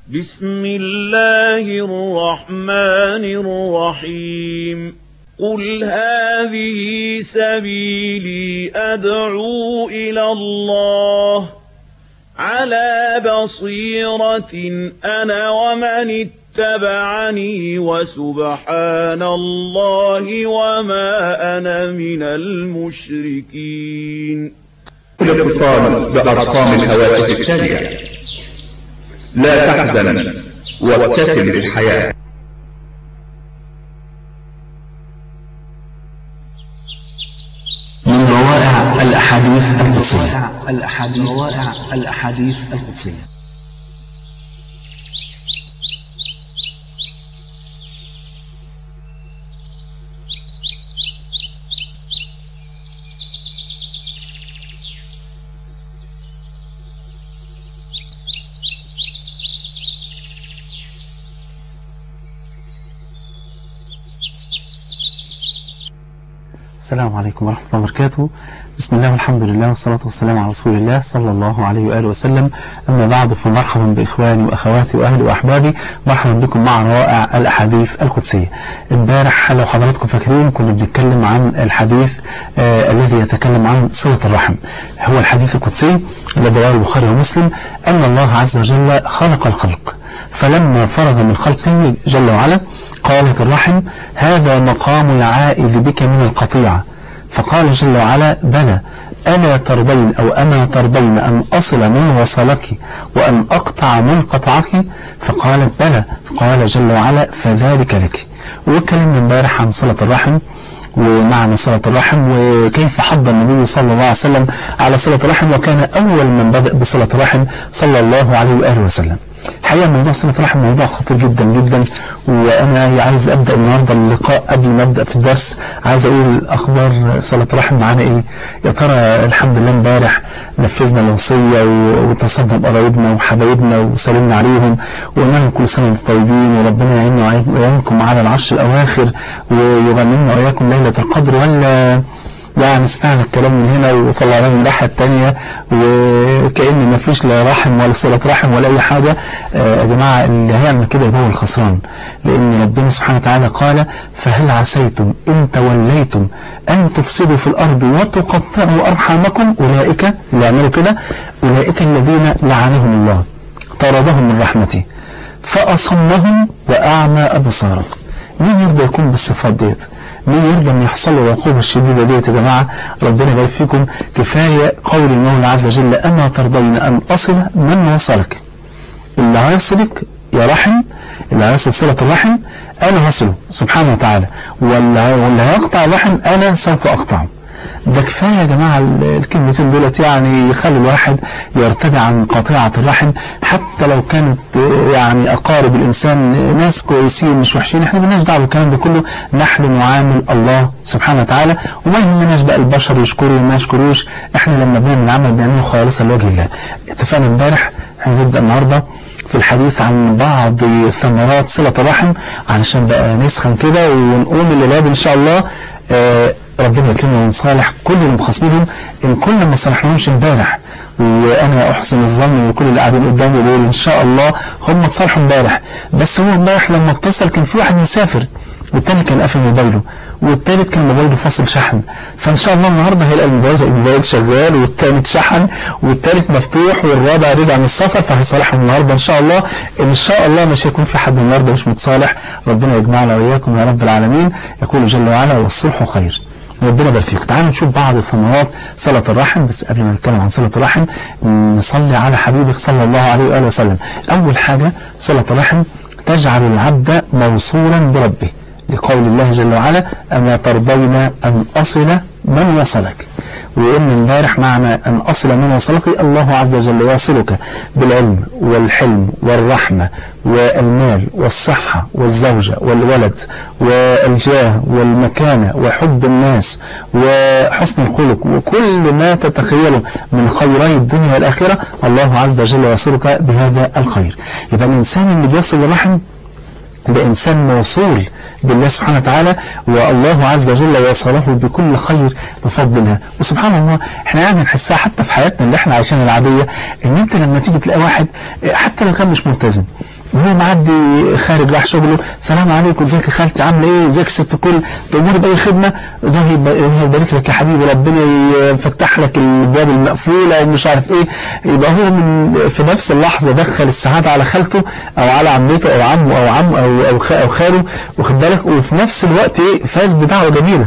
بسم الله الرحمن الرحيم قل هذه سبيلي أدعو إلى الله على بصيرة أنا ومن اتبعني وسبحان الله وما أنا من المشركين الاتصال بأرقام الهواتف التالية لا تحزن وابتسم للحياة من روائع الأحاديث القدسية الأحاديث روائع الأحاديث القدسية السلام عليكم ورحمة الله وبركاته بسم الله والحمد لله والصلاة والسلام على رسول الله صلى الله عليه وآله وسلم أما بعد فمرحبا بإخواني وأخواتي وأهلي وأحبابي مرحبا بكم مع روائع الأحاديث القدسية امبارح لو حضراتكم فاكرين كنا بنتكلم عن الحديث آه الذي يتكلم عن صلة الرحم هو الحديث القدسي الذي رواه البخاري ومسلم أن الله عز وجل خلق الخلق فلما فرغ من خلقه جل وعلا قالت الرحم هذا مقام العائذ بك من القطيعة فقال جل وعلا بلى ألا ترضين أو أما ترضين أن أصل من وصلك وأن أقطع من قطعك فقالت بلى فقال جل وعلا فذلك لك وكلمنا امبارح عن صلة الرحم ومعنى صلة الرحم وكيف حض النبي صلى الله عليه وسلم على صلة الرحم وكان أول من بدأ بصلة الرحم صلى الله عليه وآله وسلم الحقيقة موضوع صلة الرحم موضوع خطير جدا جدا وأنا عايز أبدأ النهاردة اللقاء قبل ما أبدأ في الدرس عايز أقول أخبار صلة الرحم معانا إيه يا ترى الحمد لله امبارح نفذنا الوصية واتصلنا بقرايبنا وحبايبنا وسلمنا عليهم وقلنا لهم كل سنة وانتم طيبين وربنا يعيننا ويعينكم على العرش الأواخر ويغنمنا وإياكم ليلة القدر ولا يعني سمعنا الكلام من هنا وطلعناه من الناحية التانية وكأن ما فيش لا رحم ولا صلة رحم ولا أي حاجة يا جماعة اللي هيعمل كده يبقى هو الخسران لأن ربنا سبحانه وتعالى قال فهل عسيتم إن توليتم أن تفسدوا في الأرض وتقطعوا أرحامكم أولئك اللي يعملوا كده أولئك الذين لعنهم الله طردهم من رحمته فأصمهم وأعمى أبصارهم مين يرضى يكون بالصفات ديت مين يرضى ان يحصل له العقوبة الشديدة ديت يا جماعة ربنا يبارك فيكم كفاية قول المولى عز وجل أما ترضين أن أصل من وصلك اللي هيصلك يا رحم اللي هيصل صلة الرحم أنا هصله سبحانه وتعالى واللي هيقطع الرحم أنا سوف أقطعه ده كفاية يا جماعة الكلمتين دولت يعني يخلي الواحد يرتدع عن قطيعة الرحم حتى لو كانت يعني أقارب الإنسان ناس كويسين مش وحشين احنا مالناش دعوه بالكلام ده كله نحن نعامل الله سبحانه وتعالى وما يهمناش بقى البشر يشكروا وما يشكروش احنا لما بنعمل عمل بنعمله خالصا لوجه الله اتفقنا امبارح هنبدأ النهارده في الحديث عن بعض ثمرات صلة الرحم علشان بقى نسخن كده ونقوم الليلة إن شاء الله اه ربنا يكرمنا ونصالح كل المخاصمين إن كل ما صالحناهمش امبارح وأنا أحسن الظن وكل اللي قاعدين قدامي بيقول إن شاء الله هم اتصالحوا امبارح بس هو امبارح لما اتصل كان في واحد مسافر والتاني كان قافل موبايله والتالت كان موبايله فاصل شحن فان شاء الله النهارده هيلاقي الموبايل الموبايل شغال والتاني اتشحن والتالت مفتوح والرابع رجع من السفر فهيصالحهم النهارده ان شاء الله ان شاء الله مش هيكون في حد النهارده مش متصالح ربنا يجمعنا واياكم يا رب العالمين يقول جل وعلا والصلح خير ربنا يبارك فيك تعالوا نشوف بعض ثمرات صلة الرحم بس قبل ما نتكلم عن صلة الرحم نصلي على حبيبك صلى الله عليه وآله وسلم أول حاجة صلة الرحم تجعل العبد موصولا بربه لقول الله جل وعلا أما ترضين أن أصل من وصلك وقلنا امبارح معنى أن أصل من وصلك الله عز وجل يصلك بالعلم والحلم والرحمة والمال والصحة والزوجة والولد والجاه والمكانة وحب الناس وحسن الخلق وكل ما تتخيله من خيري الدنيا والآخرة الله عز وجل يصلك بهذا الخير يبقى الإنسان اللي بيصل الرحم ده إنسان موصول بالله سبحانه وتعالى والله عز وجل وصله بكل خير بفضل الله وسبحان الله احنا يعني نحسها حتى في حياتنا اللي احنا عايشينها العادية ان انت لما تيجي تلاقي واحد حتى لو كان مش ملتزم وهو معدي خارج راح شغله سلام عليكم ازيك يا خالتي عامله ايه ازيك يا ست الكل تأمري بأي خدمة ده يبارك لك يا حبيبي ربنا يفتح لك الابواب المقفولة ومش عارف ايه يبقى هو من في نفس اللحظة دخل السعادة على خالته او على عمته او عمه او عمه او او, او خاله واخد بالك وفي نفس الوقت ايه فاز بدعوة جميلة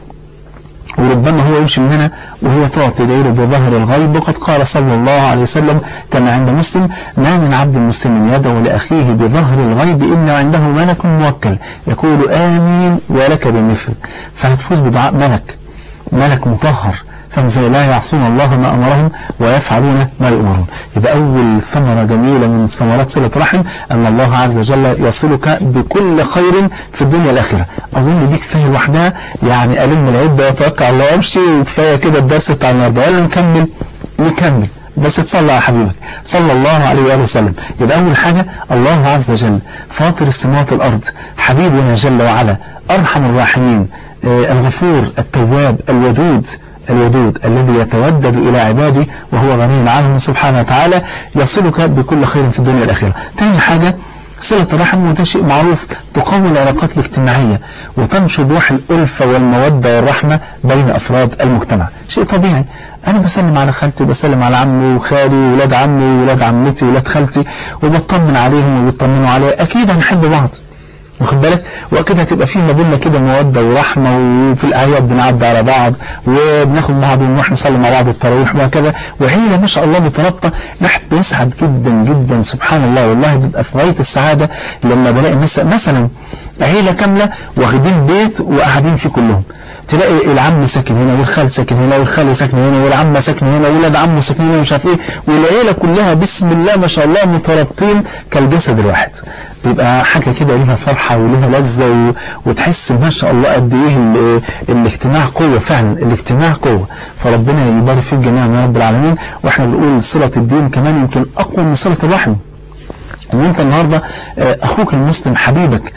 وربما هو يمشي من هنا وهي تقعد تدعي بظهر الغيب وقد قال صلى الله عليه وسلم كما عند مسلم ما من عبد مسلم يدعو لأخيه بظهر الغيب إلا عنده ملك موكل يقول آمين ولك بمثل فهتفوز بدعاء ملك ملك مطهر فمزي لا يعصون الله ما أمرهم ويفعلون ما يؤمرون يبقى أول ثمرة جميلة من ثمرات صلة رحم أن الله عز وجل يصلك بكل خير في الدنيا والآخرة أظن دي كفاية لوحدها يعني ألم العدة وأتوقع الله وأمشي وكفاية كده الدرس بتاع النهارده ولا نكمل نكمل بس تصلى على حبيبك صلى الله عليه وآله وسلم يبقى أول حاجة الله عز وجل فاطر السماوات والأرض حبيبنا جل وعلا أرحم الراحمين آه الغفور التواب الودود الودود الذي يتودد إلى عباده وهو غني عنهم سبحانه وتعالى يصلك بكل خير في الدنيا والآخرة تاني حاجة صلة الرحم وده شيء معروف تقوي العلاقات الاجتماعية وتنشر روح الألفة والمودة والرحمة بين أفراد المجتمع شيء طبيعي أنا بسلم على خالتي وبسلم على عمي وخالي وولاد عمي وولاد عمتي وولاد خالتي وبطمن عليهم وبيطمنوا عليا أكيد هنحب بعض واخد بالك واكيد هتبقى في ما بيننا كده موده ورحمه وفي الاعياد بنعدي على بعض وبناخد بعض ونروح نصلي مع بعض التراويح وهكذا وعيله ما شاء الله مترابطه الواحد بيسعد جدا جدا سبحان الله والله بيبقى في غايه السعاده لما بلاقي مثلا عيله كامله واخدين بيت وقاعدين فيه كلهم تلاقي العم ساكن هنا والخال ساكن هنا والخال ساكن هنا والعمة ساكن هنا وولاد عمه ساكن هنا ومش عارف ايه والعيلة كلها بسم الله ما شاء الله مترابطين كالجسد الواحد بيبقى حاجة كده ليها فرحة وليها لذة و... وتحس ما شاء الله قد ايه ال... الاجتماع قوة فعلا الاجتماع قوة فربنا يبارك فيك جميعا يا رب العالمين واحنا بنقول صلة الدين كمان يمكن اقوى من صلة الرحم وانت النهاردة اخوك المسلم حبيبك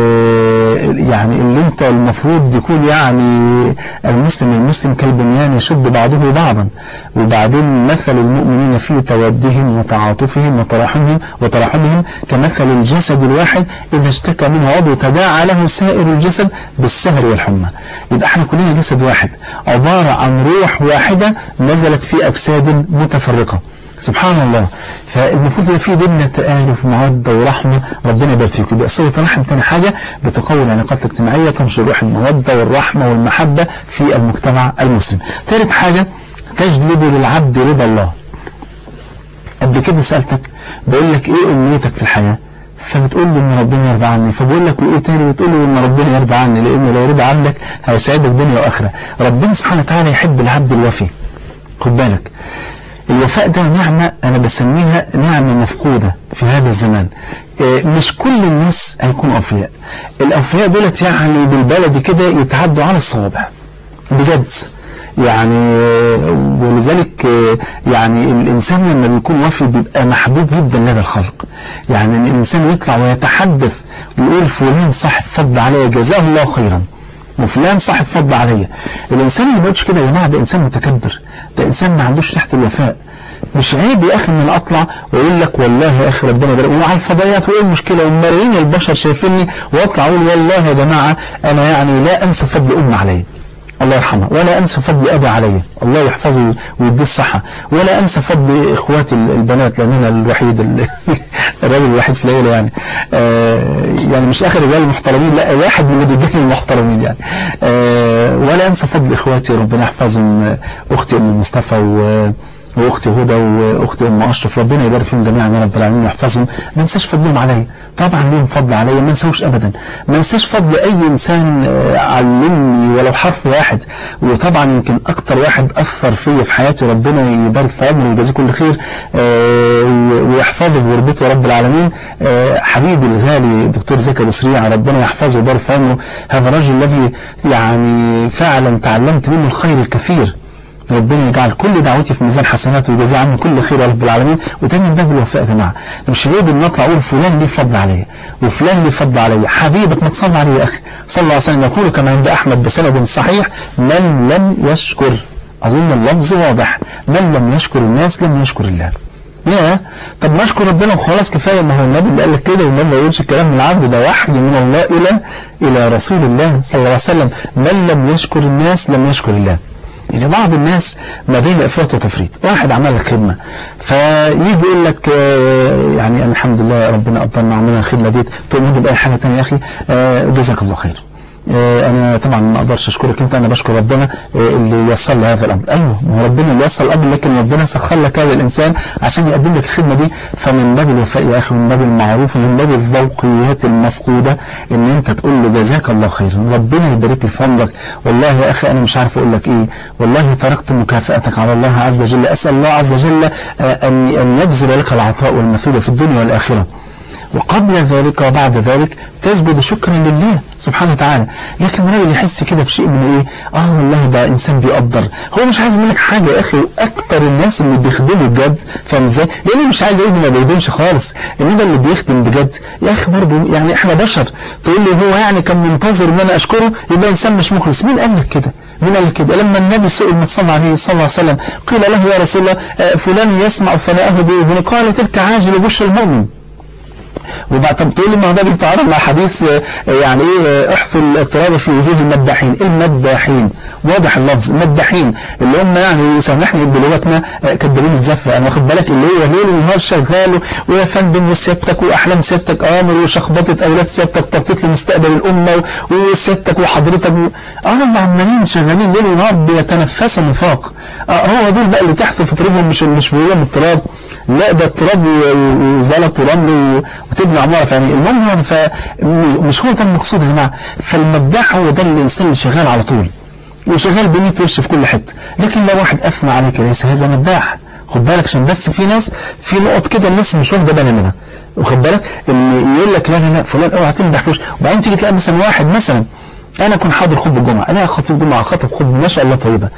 يعني اللي انت المفروض يكون يعني المسلم المسلم كالبنيان يشد بعضه بعضا وبعدين مثل المؤمنين في تودهم وتعاطفهم وتراحمهم وتراحمهم كمثل الجسد الواحد اذا اشتكى منه عضو تداعى له سائر الجسد بالسهر والحمى يبقى احنا كلنا جسد واحد عبارة عن روح واحدة نزلت في اجساد متفرقة سبحان الله فالمفروض يبقى في بيننا تآلف ومودة ورحمة ربنا يبارك فيكم يبقى صلة الرحم ثاني حاجة بتقوي العلاقات الاجتماعية تنشر روح المودة والرحمة والمحبة في المجتمع المسلم ثالث حاجة تجلب للعبد رضا الله قبل كده سألتك بقول لك ايه امنيتك في الحياة فبتقول له ان ربنا يرضى عني فبقول لك وايه تاني بتقول له ان ربنا يرضى عني لان لو رضى عنك هيسعدك دنيا واخره ربنا سبحانه وتعالى يحب العبد الوفي خد بالك الوفاء ده نعمة أنا بسميها نعمة مفقودة في هذا الزمان مش كل الناس هيكونوا أوفياء الأوفياء دولت يعني بالبلد كده يتعدوا على الصوابع بجد يعني ولذلك يعني الإنسان لما بيكون وفي بيبقى محبوب جدا لدى الخلق يعني أن الإنسان يطلع ويتحدث ويقول فلان صاحب فضل علي جزاه الله خيرا وفلان صاحب فضل عليا الإنسان اللي ما بيقولش كده يا جماعة ده إنسان متكبر ده إنسان ما عندوش ريحة الوفاء مش عيب يا أخي إن أطلع وأقول لك والله يا أخي ربنا يبارك وعلى الفضائيات وإيه المشكلة وملايين البشر شايفيني وأطلع أقول والله يا جماعة أنا يعني لا أنسى فضل أم علي الله يرحمها ولا أنسى فضل أبي علي الله يحفظه ويديه الصحة ولا أنسى فضل إخواتي البنات لأن أنا الوحيد الراجل الوحيد في العيلة يعني آه يعني مش آخر الرجال المحترمين لا واحد من الرجال المحترمين يعني آه ولا أنسى فضل إخواتي ربنا يحفظهم أختي أم مصطفى و واختي هدى واختي ام اشرف ربنا يبارك فيهم جميعا يا رب العالمين ويحفظهم ما انساش فضلهم عليا طبعا لهم فضل عليا ما انساوش ابدا ما انساش فضل اي انسان علمني ولو حرف واحد وطبعا يمكن اكتر واحد اثر فيا في حياتي ربنا يبارك في عمره ويجازيه كل خير ويحفظه ويربطه يا رب العالمين حبيبي الغالي دكتور زكي بصريع ربنا يحفظه ويبارك في عمره هذا الرجل الذي يعني فعلا تعلمت منه الخير الكثير ربنا يجعل كل دعوتي في ميزان حسنات ويجازي عنه كل خير يا رب العالمين وتاني باب الوفاء يا جماعه مش عيب ان اطلع اقول فلان ليه فضل عليا وفلان ليه فضل عليا حبيبك ما تصلي عليه يا اخي صلى الله عليه وسلم يقول كما عند احمد بسند صحيح من لم يشكر اظن اللفظ واضح من لم يشكر الناس لم يشكر الله يا طب ما اشكر ربنا وخلاص كفايه ما هو النبي اللي قال لك كده والنبي ما يقولش الكلام من العبد ده وحي من الله الى الى رسول الله صلى الله عليه وسلم من لم يشكر الناس لم يشكر الله يعني بعض الناس ما بين افراط وتفريط واحد عمل لك خدمه فيجي يقول لك آه، يعني أنا الحمد لله ربنا قدرنا عملنا الخدمه دي تقوم له باي حاجه ثانيه يا اخي آه، جزاك الله خير آه، انا طبعا ما اقدرش اشكرك انت انا بشكر ربنا آه، اللي يسر لي هذا الامر ايوه ما هو ربنا اللي يسر الامر لكن ربنا سخر لك هذا الانسان عشان يقدم لك الخدمه دي فمن باب الوفاء يا اخي من باب المعروف ومن باب الذوقيات المفقوده ان انت تقول له جزاك الله خير ربنا يبارك لي في عمرك والله يا اخي انا مش عارف اقول لك ايه والله تركت مكافاتك على الله عز وجل اسال الله عز وجل آه، ان ان يجزل لك العطاء والمثوبه في الدنيا والاخره وقبل ذلك وبعد ذلك تسجد شكرا لله سبحانه وتعالى لكن الراجل يحس كده بشيء من ايه اه والله ده انسان بيقدر هو مش عايز منك حاجه يا اخي واكتر الناس اللي بيخدموا بجد فاهم ازاي لانه مش عايز اقول ما بيخدمش خالص انما اللي بيخدم بجد يا اخي برضه يعني احنا بشر تقول لي هو يعني كان منتظر ان انا اشكره يبقى انسان مش مخلص مين قال لك كده مين قال لك كده لما النبي سئل ما صلى عليه صلى الله عليه وسلم قيل له يا رسول الله آه، فلان يسمع ثناءه باذنه قال تلك عاجل بشر المؤمن وبعد طب تقول لي ما هو ده بيتعارض مع حديث آه، يعني ايه آه، احفظ التراب في وجوه المداحين المداحين واضح اللفظ مداحين اللي هم يعني سامحني بلغتنا آه، كدابين الزفه انا واخد بالك اللي هو ليل ونهار شغال ويا فندم وسيادتك واحلام سيادتك امر وشخبطه اولاد سيادتك تخطيط لمستقبل الامه وسيادتك وحضرتك و... اه هم عمالين شغالين ليل ونهار بيتنفسوا نفاق اه هو دول بقى اللي تحت في ترابهم مش مش بيقولوا التراب لا ده التراب و- و- وزلط ورمل و- وتبني عمارة ثانية المهم يعني فمش هو ده المقصود يا جماعة فالمداح هو ده الإنسان اللي شغال على طول وشغال بمية وش في كل حتة لكن لو واحد أثنى عليك ليس هذا مداح خد بالك عشان بس في ناس في نقط كده الناس مش واخده بالها منها واخد بالك ان يقول لك لا لا لا فلان اوعى تمدح فوش وبعدين تيجي تلاقي مثلا واحد مثلا انا اكون حاضر خطبه الجمعه انا خطيب جمعه خطب خطبه ما شاء الله طيبه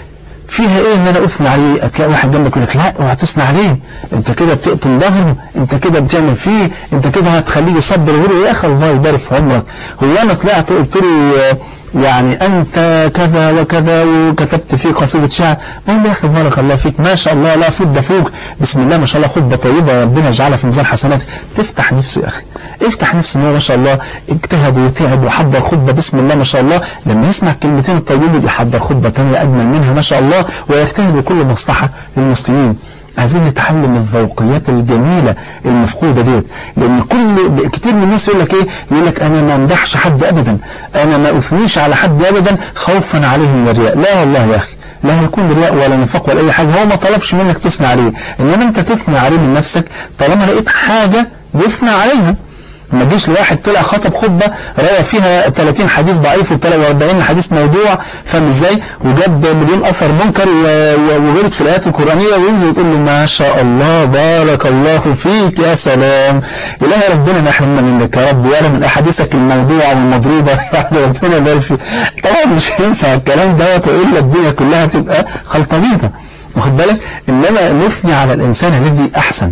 فيها ايه ان انا اثني عليه هتلاقي واحد جنبك يقول لك لا اوعى تثني عليه انت كده بتقطم ظهره انت كده بتعمل فيه انت كده هتخليه يصبر غيره يا اخي الله يبارك في عمرك هو انا طلعت قلت له آه، يعني انت كذا وكذا وكتبت فيه قصيده شعر بقول له يا اخي بارك الله فيك ما شاء الله لا فوق ده فوق بسم الله ما شاء الله خطبه طيبه ربنا يجعلها في ميزان حسناتك تفتح نفسه يا اخي افتح نفسه ان هو ما شاء الله اجتهد وتعب وحضر خطبه بسم الله ما شاء الله لما يسمع الكلمتين الطيبين دول يحضر خطبه ثانيه اجمل منها ما شاء الله ويجتهد بكل مصلحه للمسلمين عايزين نتعلم الذوقيات الجميلة المفقودة ديت لأن كل كتير من الناس يقول لك إيه يقول لك أنا ما امدحش حد أبدا أنا ما أثنيش على حد أبدا خوفا عليه من الرياء لا والله يا أخي لا يكون رياء ولا نفاق ولا أي حاجة هو ما طلبش منك تثني عليه إنما أنت تثني عليه من نفسك طالما لقيت حاجة يثنى عليها ما تجيش لواحد طلع خطب خطبة روى فيها 30 حديث ضعيف و40 حديث موضوع فاهم ازاي وجاب مليون اثر منكر و- و- وغلط في الايات القرانيه وينزل يقول له ما شاء الله بارك الله فيك يا سلام الهي ربنا ما يحرمنا منك يا رب ولا من احاديثك الموضوعه والمضروبه يعني ربنا يبارك فيك طبعا مش هينفع الكلام دوت والا الدنيا كلها تبقى خلطبيطه واخد بالك انما نثني على الانسان الذي احسن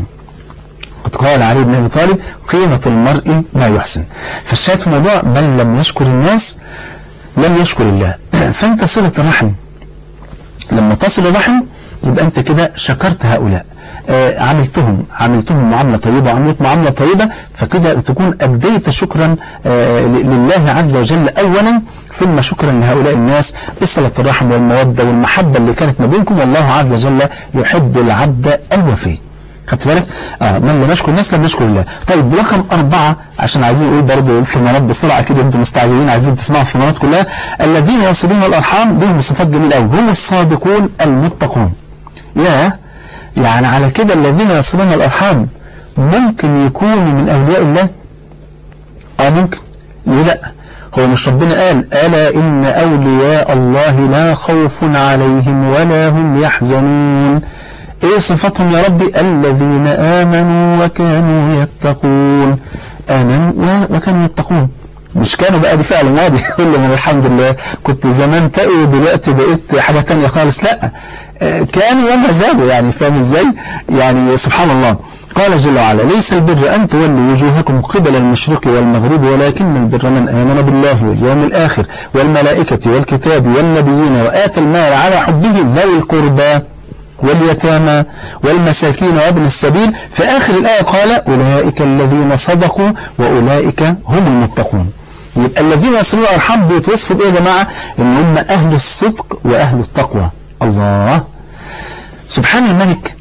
قد قال علي بن ابي طالب قيمة المرء ما يحسن فالشاهد في الموضوع من لم يشكر الناس لم يشكر الله فانت صلة الرحم لما تصل الرحم يبقى انت كده شكرت هؤلاء آه، عملتهم عملتهم معاملة طيبة وعملت معاملة طيبة فكده تكون أديت شكرا آه، ل- لله عز وجل أولا ثم شكرا لهؤلاء الناس بصلة الرحم والمودة والمحبة اللي كانت ما بينكم والله عز وجل يحب العبد الوفي خدت بالك؟ اه من لم يشكر الناس لم يشكر الله. طيب رقم أربعة عشان عايزين نقول برضه الثمرات بسرعة كده انتم مستعجلين عايزين تسمعوا الثمرات كلها الذين يصلون الأرحام لهم صفات جميلة قوي هم الصادقون المتقون. يا يعني على كده الذين يصلون الأرحام ممكن يكونوا من أولياء الله؟ اه ممكن. ليه لا؟ هو مش ربنا قال ألا إن أولياء الله لا خوف عليهم ولا هم يحزنون ايه صفاتهم يا ربي الذين آمنوا وكانوا يتقون آمنوا و- وكانوا يتقون مش كانوا بقى دي فعل ماضي يقول لهم الحمد لله كنت زمان تقي ودلوقتي بقيت حاجة تانية خالص لا آه، كانوا وما زالوا يعني فاهم ازاي يعني سبحان الله قال جل وعلا ليس البر أن تولوا وجوهكم قبل المشرق والمغرب ولكن البر من آمن بالله واليوم الآخر والملائكة والكتاب والنبيين وآتى المال على حبه ذوي القربى واليتامى والمساكين وابن السبيل في آخر الآية قال أولئك الذين صدقوا وأولئك هم المتقون يبقى الذين يصلون الأرحام بيتوصفوا بإيه يا جماعة إن هم أهل الصدق وأهل التقوى الله سبحان الملك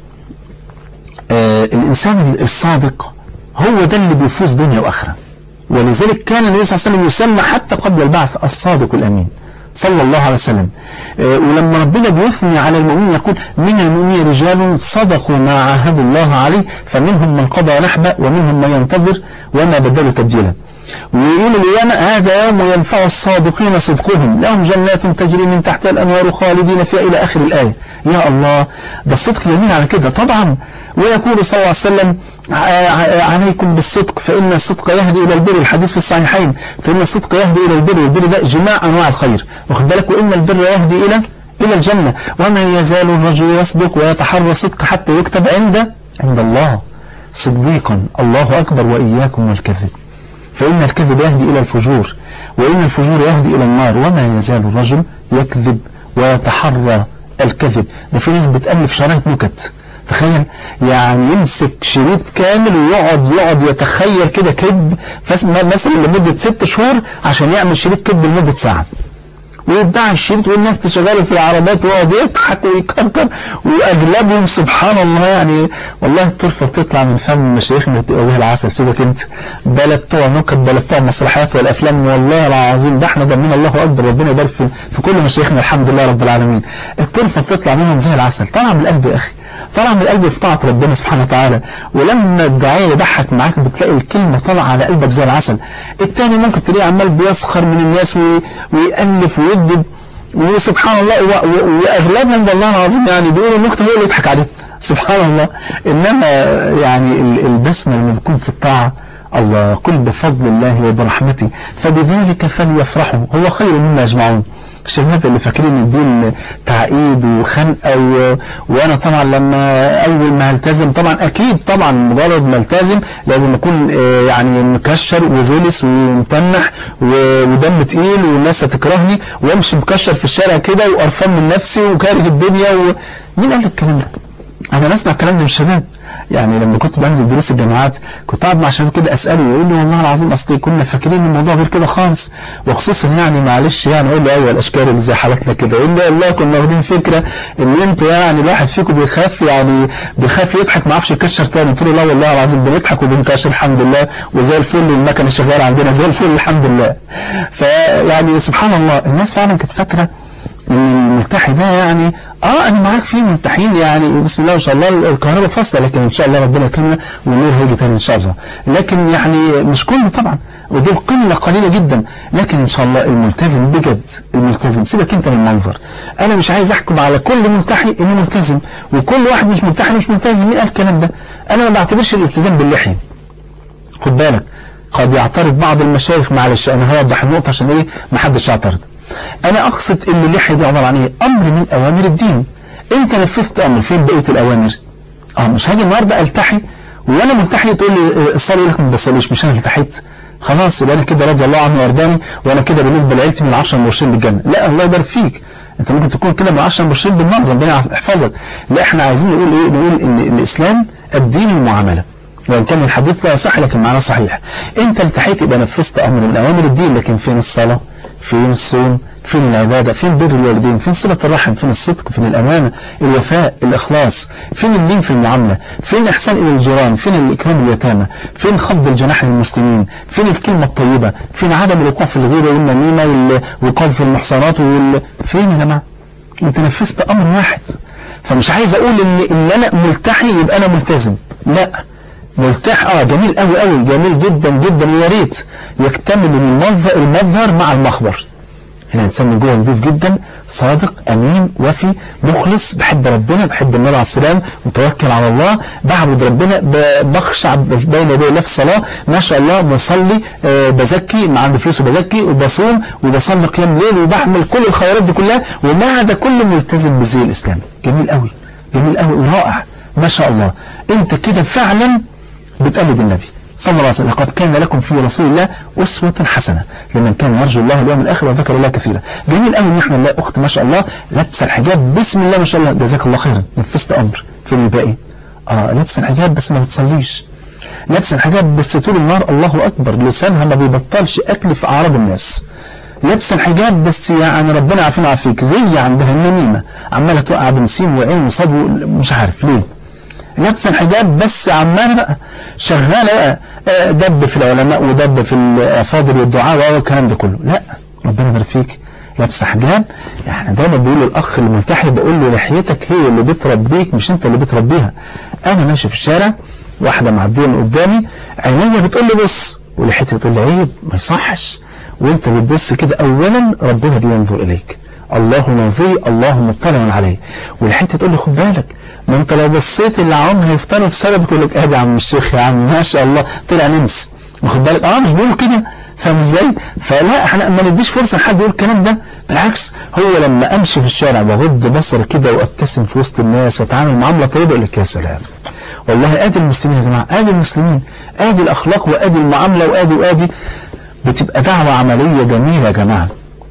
آه الإنسان الصادق هو ده اللي بيفوز دنيا وآخرة ولذلك كان النبي صلى الله عليه وسلم يسمى حتى قبل البعث الصادق الأمين صلى الله عليه وسلم آه ولما ربنا بيثني على المؤمنين يقول من المؤمنين رجال صدقوا ما عاهدوا الله عليه فمنهم من قضى نحبه ومنهم من ينتظر وما بدلوا تبديلا ويقول القيامة هذا يوم ينفع الصادقين صدقهم لهم جنات تجري من تحتها الأنهار خالدين فيها إلى آخر الآية يا الله ده الصدق يمين على كده طبعا ويقول صلى الله عليه وسلم عليكم بالصدق فإن الصدق يهدي إلى البر الحديث في الصحيحين فإن الصدق يهدي إلى البر والبر ده جماع أنواع الخير واخد بالك وإن البر يهدي إلى إلى الجنة وما يزال الرجل يصدق ويتحرى صدق حتى يكتب عند عند الله صديقا الله أكبر وإياكم والكذب فإن الكذب يهدي إلى الفجور وإن الفجور يهدي إلى النار وما يزال الرجل يكذب ويتحرى الكذب ده في ناس بتألف شرايط نكت تخيل يعني يمسك شريط كامل ويقعد يقعد يتخيل كده كذب مثلا لمدة ست شهور عشان يعمل شريط كذب لمدة ساعة ويبدع الشريط والناس تشغله في العربات ويقعد يضحك ويكركر واغلبهم سبحان الله يعني والله الطرفه بتطلع من فم مشايخنا بتبقى زي العسل سيبك انت بلا بتوع نكت بلا بتوع المسرحيات والافلام والله العظيم ده احنا ضمن الله اكبر ربنا يبارك في, في كل مشايخنا الحمد لله رب العالمين الطرفه بتطلع منهم زي العسل طالعه من القلب يا اخي طالعه من القلب في طاعه ربنا سبحانه وتعالى ولما الداعيه يضحك معاك بتلاقي الكلمه طالعه على قلبك زي العسل الثاني ممكن تلاقيه عمال بيسخر من الناس ويألف ويكذب وسبحان الله واغلبهم والله العظيم يعني بيقولوا النكته هو اللي يضحك عليه سبحان الله انما يعني البسمه لما بتكون في الطاعه الله قل بفضل الله وبرحمته فبذلك فليفرحوا هو خير مما يجمعون الشباب اللي فاكرين الدين تعقيد وخنقه و... وانا طبعا لما اول ما التزم طبعا اكيد طبعا مجرد ما التزم لازم اكون يعني مكشر وغلس ومتنح و... ودم تقيل والناس هتكرهني وامشي مكشر في الشارع كده وقرفان من نفسي وكاره الدنيا و... مين قال الكلام ده؟ انا بسمع الكلام ده من الشباب يعني لما كنت بنزل دروس الجامعات كنت قاعد مع شباب كده اساله يقول لي والله العظيم اصل كنا فاكرين ان الموضوع غير كده خالص وخصوصا يعني معلش يعني اقول له ايوه الاشكال اللي زي حالتنا كده يقول لي والله كنا واخدين فكره ان انتوا يعني الواحد فيكم بيخاف يعني بيخاف يضحك ما يعرفش يكشر تاني قلت له لا والله العظيم بنضحك وبنكشر الحمد لله وزي الفل المكنه شغاله عندنا زي الفل الحمد لله فيعني سبحان الله الناس فعلا كانت فاكره ان الملتحي ده يعني اه انا معاك فيه ملتحين يعني بسم الله ما شاء الله الكهرباء فاصله لكن ان شاء الله ربنا يكرمنا والنور هيجي تاني ان شاء الله لكن يعني مش كله طبعا ودول قله قليله جدا لكن ان شاء الله الملتزم بجد الملتزم سيبك انت من المنظر انا مش عايز احكم على كل ملتحي انه ملتزم وكل واحد مش ملتحي مش ملتزم مين قال الكلام ده انا ما بعتبرش الالتزام باللحيه خد بالك قد يعترض بعض المشايخ معلش انا هوضح النقطه عشان ايه ما حدش يعترض انا اقصد ان اللحية دي عبارة عن ايه امر من اوامر الدين انت نفذت امر فين بقية الاوامر اه مش هاجي النهاردة التحي وانا ملتحي تقول لي الصلي لك ما بصليش مش انا التحيت خلاص يبقى انا كده رضي الله عنه وارضاني وانا كده بالنسبة لعيلتي من العشرة المبشرين بالجنة لا الله يبارك فيك انت ممكن تكون كده من العشرة المبشرين بالنار ربنا يحفظك لا احنا عايزين نقول ايه نقول ان الاسلام الدين المعاملة وإن كان الحديث لا يصح لكن معناه صحيح انت التحيت يبقى نفذت امر من اوامر الدين لكن فين الصلاة فين الصوم فين العبادة فين بر الوالدين فين صلة الرحم فين الصدق فين الأمانة الوفاء الإخلاص فين اللين في المعاملة فين إحسان إلى الجيران فين الإكرام اليتامى فين خفض الجناح للمسلمين فين الكلمة الطيبة فين عدم الوقوع في الغيبة والنميمة والقذف المحصنات وال... فين يا جماعة انت نفذت أمر واحد فمش عايز أقول إن, إن أنا ملتحي يبقى أنا ملتزم لا ملتح اه جميل قوي قوي جميل جدا جدا ويا ريت يكتمل المظهر المظهر مع المخبر هنا انسان من جوه نضيف جدا صادق امين وفي مخلص بحب ربنا بحب النبي عليه السلام متوكل على الله بعبد ربنا بخشع بين يدي الله في الصلاه ما شاء الله مصلي آه بزكي ما عندي فلوس وبزكي وبصوم وبصلي قيام ليل وبعمل كل الخيرات دي كلها ومع ده كله ملتزم بالزي الاسلامي جميل قوي جميل قوي ورائع ما شاء الله انت كده فعلا بتقلد النبي صلى الله عليه وسلم لقد كان لكم في رسول الله أسوة حسنة لمن كان يرجو الله اليوم الآخر وذكر الله كثيرا جميل قوي ان احنا نلاقي أخت ما شاء الله لابسه الحجاب بسم الله ما شاء الله جزاك الله خيرا نفذت أمر في الباقي اه لابسه الحجاب بس ما بتصليش لابسه الحجاب بس طول النهار الله أكبر لسانها ما بيبطلش أكل في أعراض الناس لابسه الحجاب بس يعني ربنا عافينا وعافيك زي عندها النميمة عمالة توقع بنسين وعين وصد مش عارف ليه لابسه الحجاب بس عمالة بقى شغالة بقى دب في العلماء ودب في الأفاضل والدعاء والكلام ده كله لا ربنا يبارك فيك لابسه حجاب يعني دايما بيقول للأخ الملتحي بقول له لحيتك هي اللي بتربيك مش انت اللي بتربيها انا ماشي في الشارع واحدة معدية من قدامي عينيا بتقول لي بص ولحيتي بتقول لي عيب ما يصحش وانت بتبص كده اولا ربنا بينظر اليك الله ناظري الله مطلع عليه والحته تقول لي خد بالك ما انت لو بصيت اللي عم هيفطروا بسببك يقول لك ادي يا عم الشيخ يا عم ما شاء الله طلع نمس واخد بالك اه مش بيقولوا كده فاهم ازاي فلا احنا ما نديش فرصه لحد يقول الكلام ده بالعكس هو لما امشي في الشارع بغض بصري كده وابتسم في وسط الناس واتعامل معامله طيبه يقول لك يا سلام والله ادي المسلمين يا جماعه ادي المسلمين ادي الاخلاق وادي المعامله وادي وادي بتبقى دعوة عملية جميلة يا جماعة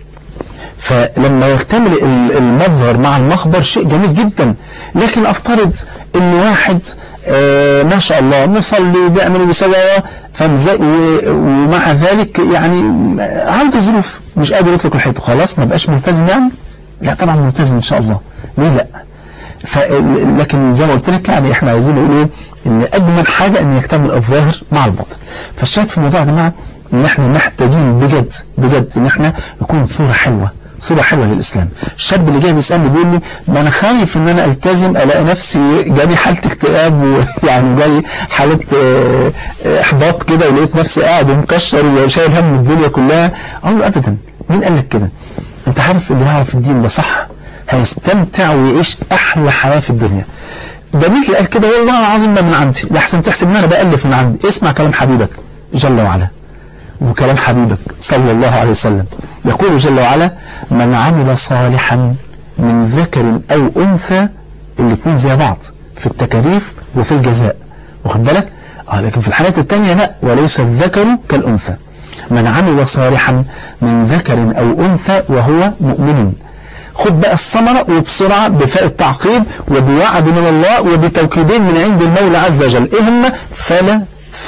فلما يكتمل المظهر مع المخبر شيء جميل جدا لكن افترض ان واحد آه ما شاء الله مصلي وبيعمل وبيسوي فاهم ازاي ومع ذلك يعني عنده ظروف مش قادر يطلق الحيط خلاص ما بقاش ملتزم يعني لا طبعا ملتزم ان شاء الله ليه لا ف لكن زي ما قلت لك يعني احنا عايزين نقول ايه ان اجمل حاجه ان يكتمل الظاهر مع الباطن فالشاهد في الموضوع يا جماعه ان احنا محتاجين بجد بجد ان احنا نكون صورة حلوة صورة حلوة للإسلام الشاب اللي جاي بيسألني بيقول لي ما أنا خايف إن أنا ألتزم ألاقي نفسي جالي حالة اكتئاب ويعني جالي حالة إحباط كده ولقيت نفسي قاعد ومكشر وشايل هم الدنيا كلها أقول له أبدا مين قال لك كده أنت عارف اللي يعرف الدين ده صح هيستمتع ويعيش أحلى حياة في الدنيا ده مين اللي قال كده والله العظيم ما من عندي لحسن تحسب ان انا بألف من عندي اسمع كلام حبيبك جل وعلا وكلام حبيبك صلى الله عليه وسلم يقول جل وعلا من عمل صالحا من ذكر أو أنثى الاثنين زي بعض في التكاليف وفي الجزاء واخد بالك آه لكن في الحالات الثانية لا وليس الذكر كالأنثى من عمل صالحا من ذكر أو أنثى وهو مؤمن خد بقى الثمرة وبسرعة بفاء التعقيب وبوعد من الله وبتوكيدين من عند المولى عز وجل إيه هم فلا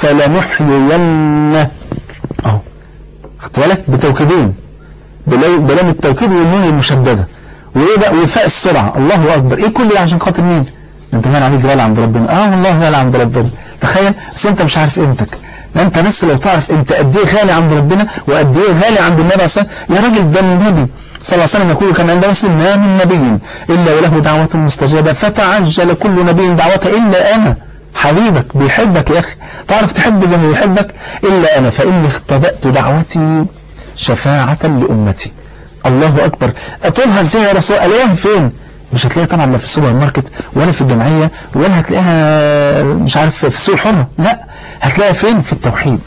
فلنحيينه اهو خدت بالك بتوكيدين بلام التوكيد والنون المشدده وايه بقى وفاء السرعه الله اكبر ايه كل ده عشان خاطر مين انت مال عليك غالي عند ربنا اه والله غالي عند ربنا تخيل بس انت مش عارف قيمتك لا انت بس لو تعرف انت قد ايه غالي عند ربنا وقد ايه غالي عند النبي صلى الله عليه وسلم يا راجل ده النبي صلى الله عليه وسلم يقول كان عند مسلم ما من نبي الا وله دعوه مستجابه فتعجل كل نبي دعوته الا انا حبيبك بيحبك يا أخي تعرف تحب زي ما بيحبك إلا أنا فإني اختبأت دعوتي شفاعة لأمتي الله أكبر أطولها إزاي يا رسول ألاقيها فين مش هتلاقيها طبعا لا في السوبر ماركت ولا في الجمعية ولا هتلاقيها مش عارف في السوق الحرة لا هتلاقيها فين في التوحيد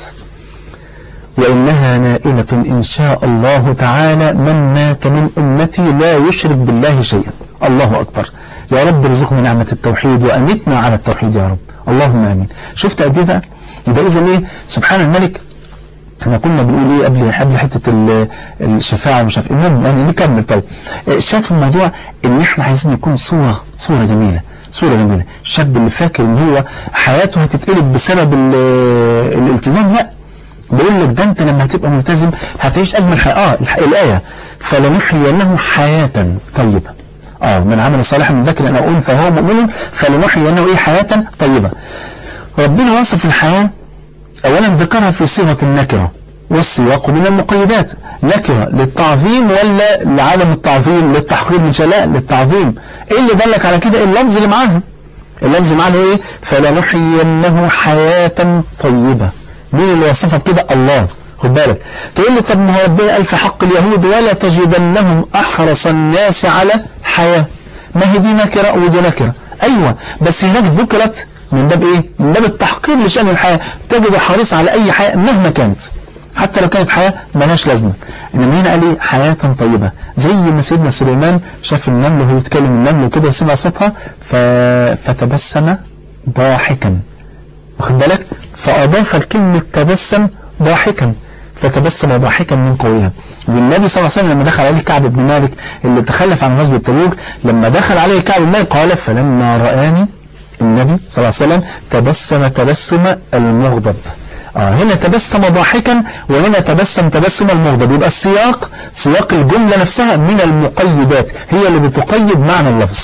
وإنها نائلة إن شاء الله تعالى من مات من أمتي لا يشرك بالله شيئا الله أكبر يا رب ارزقنا نعمة التوحيد وأمتنا على التوحيد يا رب اللهم آمين شفت قد ايه بقى يبقى إذا إيه سبحان الملك احنا كنا بنقول ايه قبل قبل حته الشفاعه ومش عارف المهم يعني نكمل طيب الشاهد في الموضوع ان احنا عايزين يكون صوره صوره جميله صوره جميله الشاب اللي فاكر ان هو حياته هتتقلب بسبب الالتزام لا بقول لك ده انت لما هتبقى ملتزم هتعيش اجمل حياه اه الايه فلنحيينه حياه طيبه اه من عمل صالحا من ذكر او انثى وهو مؤمن فلنحيينه ايه حياه طيبه ربنا وصف الحياه اولا ذكرها في صيغه النكره والسياق من المقيدات نكرة للتعظيم ولا لعدم التعظيم للتحقير من شلاء للتعظيم ايه اللي دلك على كده اللفظ اللي معاها اللفظ معاها ايه فلنحيينه حياة طيبة مين اللي وصفها بكده الله خد بالك تقول لي طب ما هو ربنا قال في حق اليهود ولا تجدنهم احرص الناس على حياة ما هي دي نكرة ودي نكرة ايوه بس هناك ذكرت من باب ايه من باب التحقير لشأن الحياة تجد حريص على اي حياة مهما كانت حتى لو كانت حياة ملهاش لازمة إنما هنا قال إيه حياة طيبة زي ما سيدنا سليمان شاف النمل وهو يتكلم النمل وكده سمع صوتها ف... فتبسم ضاحكا واخد بالك فأضاف الكلمة تبسم ضاحكا فتبسم ضاحكا من قولها والنبي صلى الله عليه وسلم لما دخل عليه كعب بن مالك اللي تخلف عن غزوة تبوك لما دخل عليه كعب بن مالك قال فلما رآني النبي صلى الله عليه وسلم تبسم تبسم المغضب آه هنا تبسم ضاحكا وهنا تبسم تبسم المغضب يبقى السياق سياق الجملة نفسها من المقيدات هي اللي بتقيد معنى اللفظ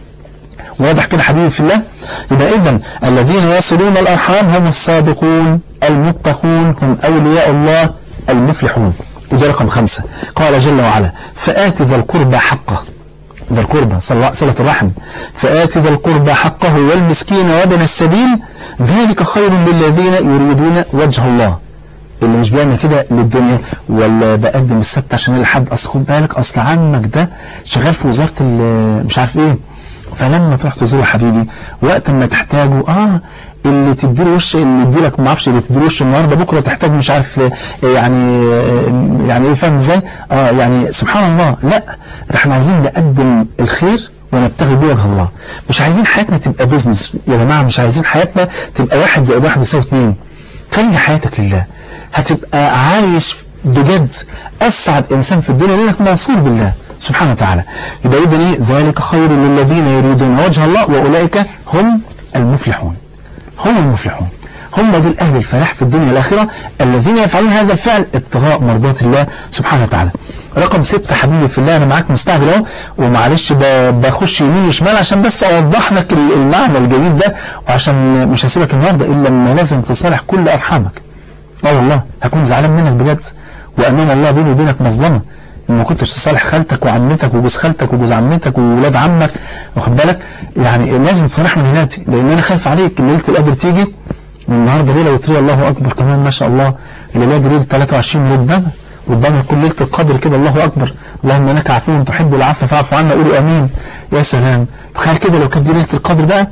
واضح كده حبيبي في الله يبقى إذن الذين يصلون الأرحام هم الصادقون المتقون هم أولياء الله المفلحون وده رقم خمسة قال جل وعلا فآت ذا القربى حقه ذا القربى صلة الرحم فآت ذا القربى حقه والمسكين وابن السبيل ذلك خير للذين يريدون وجه الله اللي مش بيعمل كده للدنيا ولا بقدم السبت عشان لحد اصل خد بالك اصل عمك ده شغال في وزارة مش عارف ايه فلما تروح تزوره حبيبي وقت ما تحتاجه اه اللي تديله وش اللي يديلك ما اعرفش اللي تديله وش النهارده بكره تحتاج مش عارف يعني يعني ايه فاهم ازاي اه يعني سبحان الله لا ده احنا عايزين نقدم الخير ونبتغي بوجه الله مش عايزين حياتنا تبقى بيزنس يا جماعه مش عايزين حياتنا تبقى واحد زائد واحد يساوي اثنين خلي حياتك لله هتبقى عايش بجد اسعد انسان في الدنيا لانك موصول بالله سبحانه وتعالى يبقى اذا ايه ذلك خير للذين يريدون وجه الله واولئك هم المفلحون هم المفلحون هم دول أهل الفلاح في الدنيا الآخرة الذين يفعلون هذا الفعل ابتغاء مرضات الله سبحانه وتعالى رقم ستة حبيبي في الله أنا معاك مستعجل اهو ومعلش بخش يمين وشمال عشان بس أوضح لك المعنى الجميل ده وعشان مش هسيبك النهاردة إلا لما لازم تصالح كل أرحامك اه والله هكون زعلان منك بجد وأمام الله بيني وبينك مظلمة إن ما كنتش تصالح خالتك وعمتك وجوز خالتك وجوز عمتك وولاد عمك واخد بالك يعني لازم تصالحنا من هناتي لأن أنا خايف عليك ليلة القدر تيجي والنهارده ليلة وتري الله أكبر كمان ما شاء الله الليلة دي ليلة 23 ربما ربما يكون ليلة القدر كده الله أكبر اللهم إنك عفو تحب العفو فاعف عنا قولوا آمين يا سلام تخيل كده لو كانت دي ليلة القدر بقى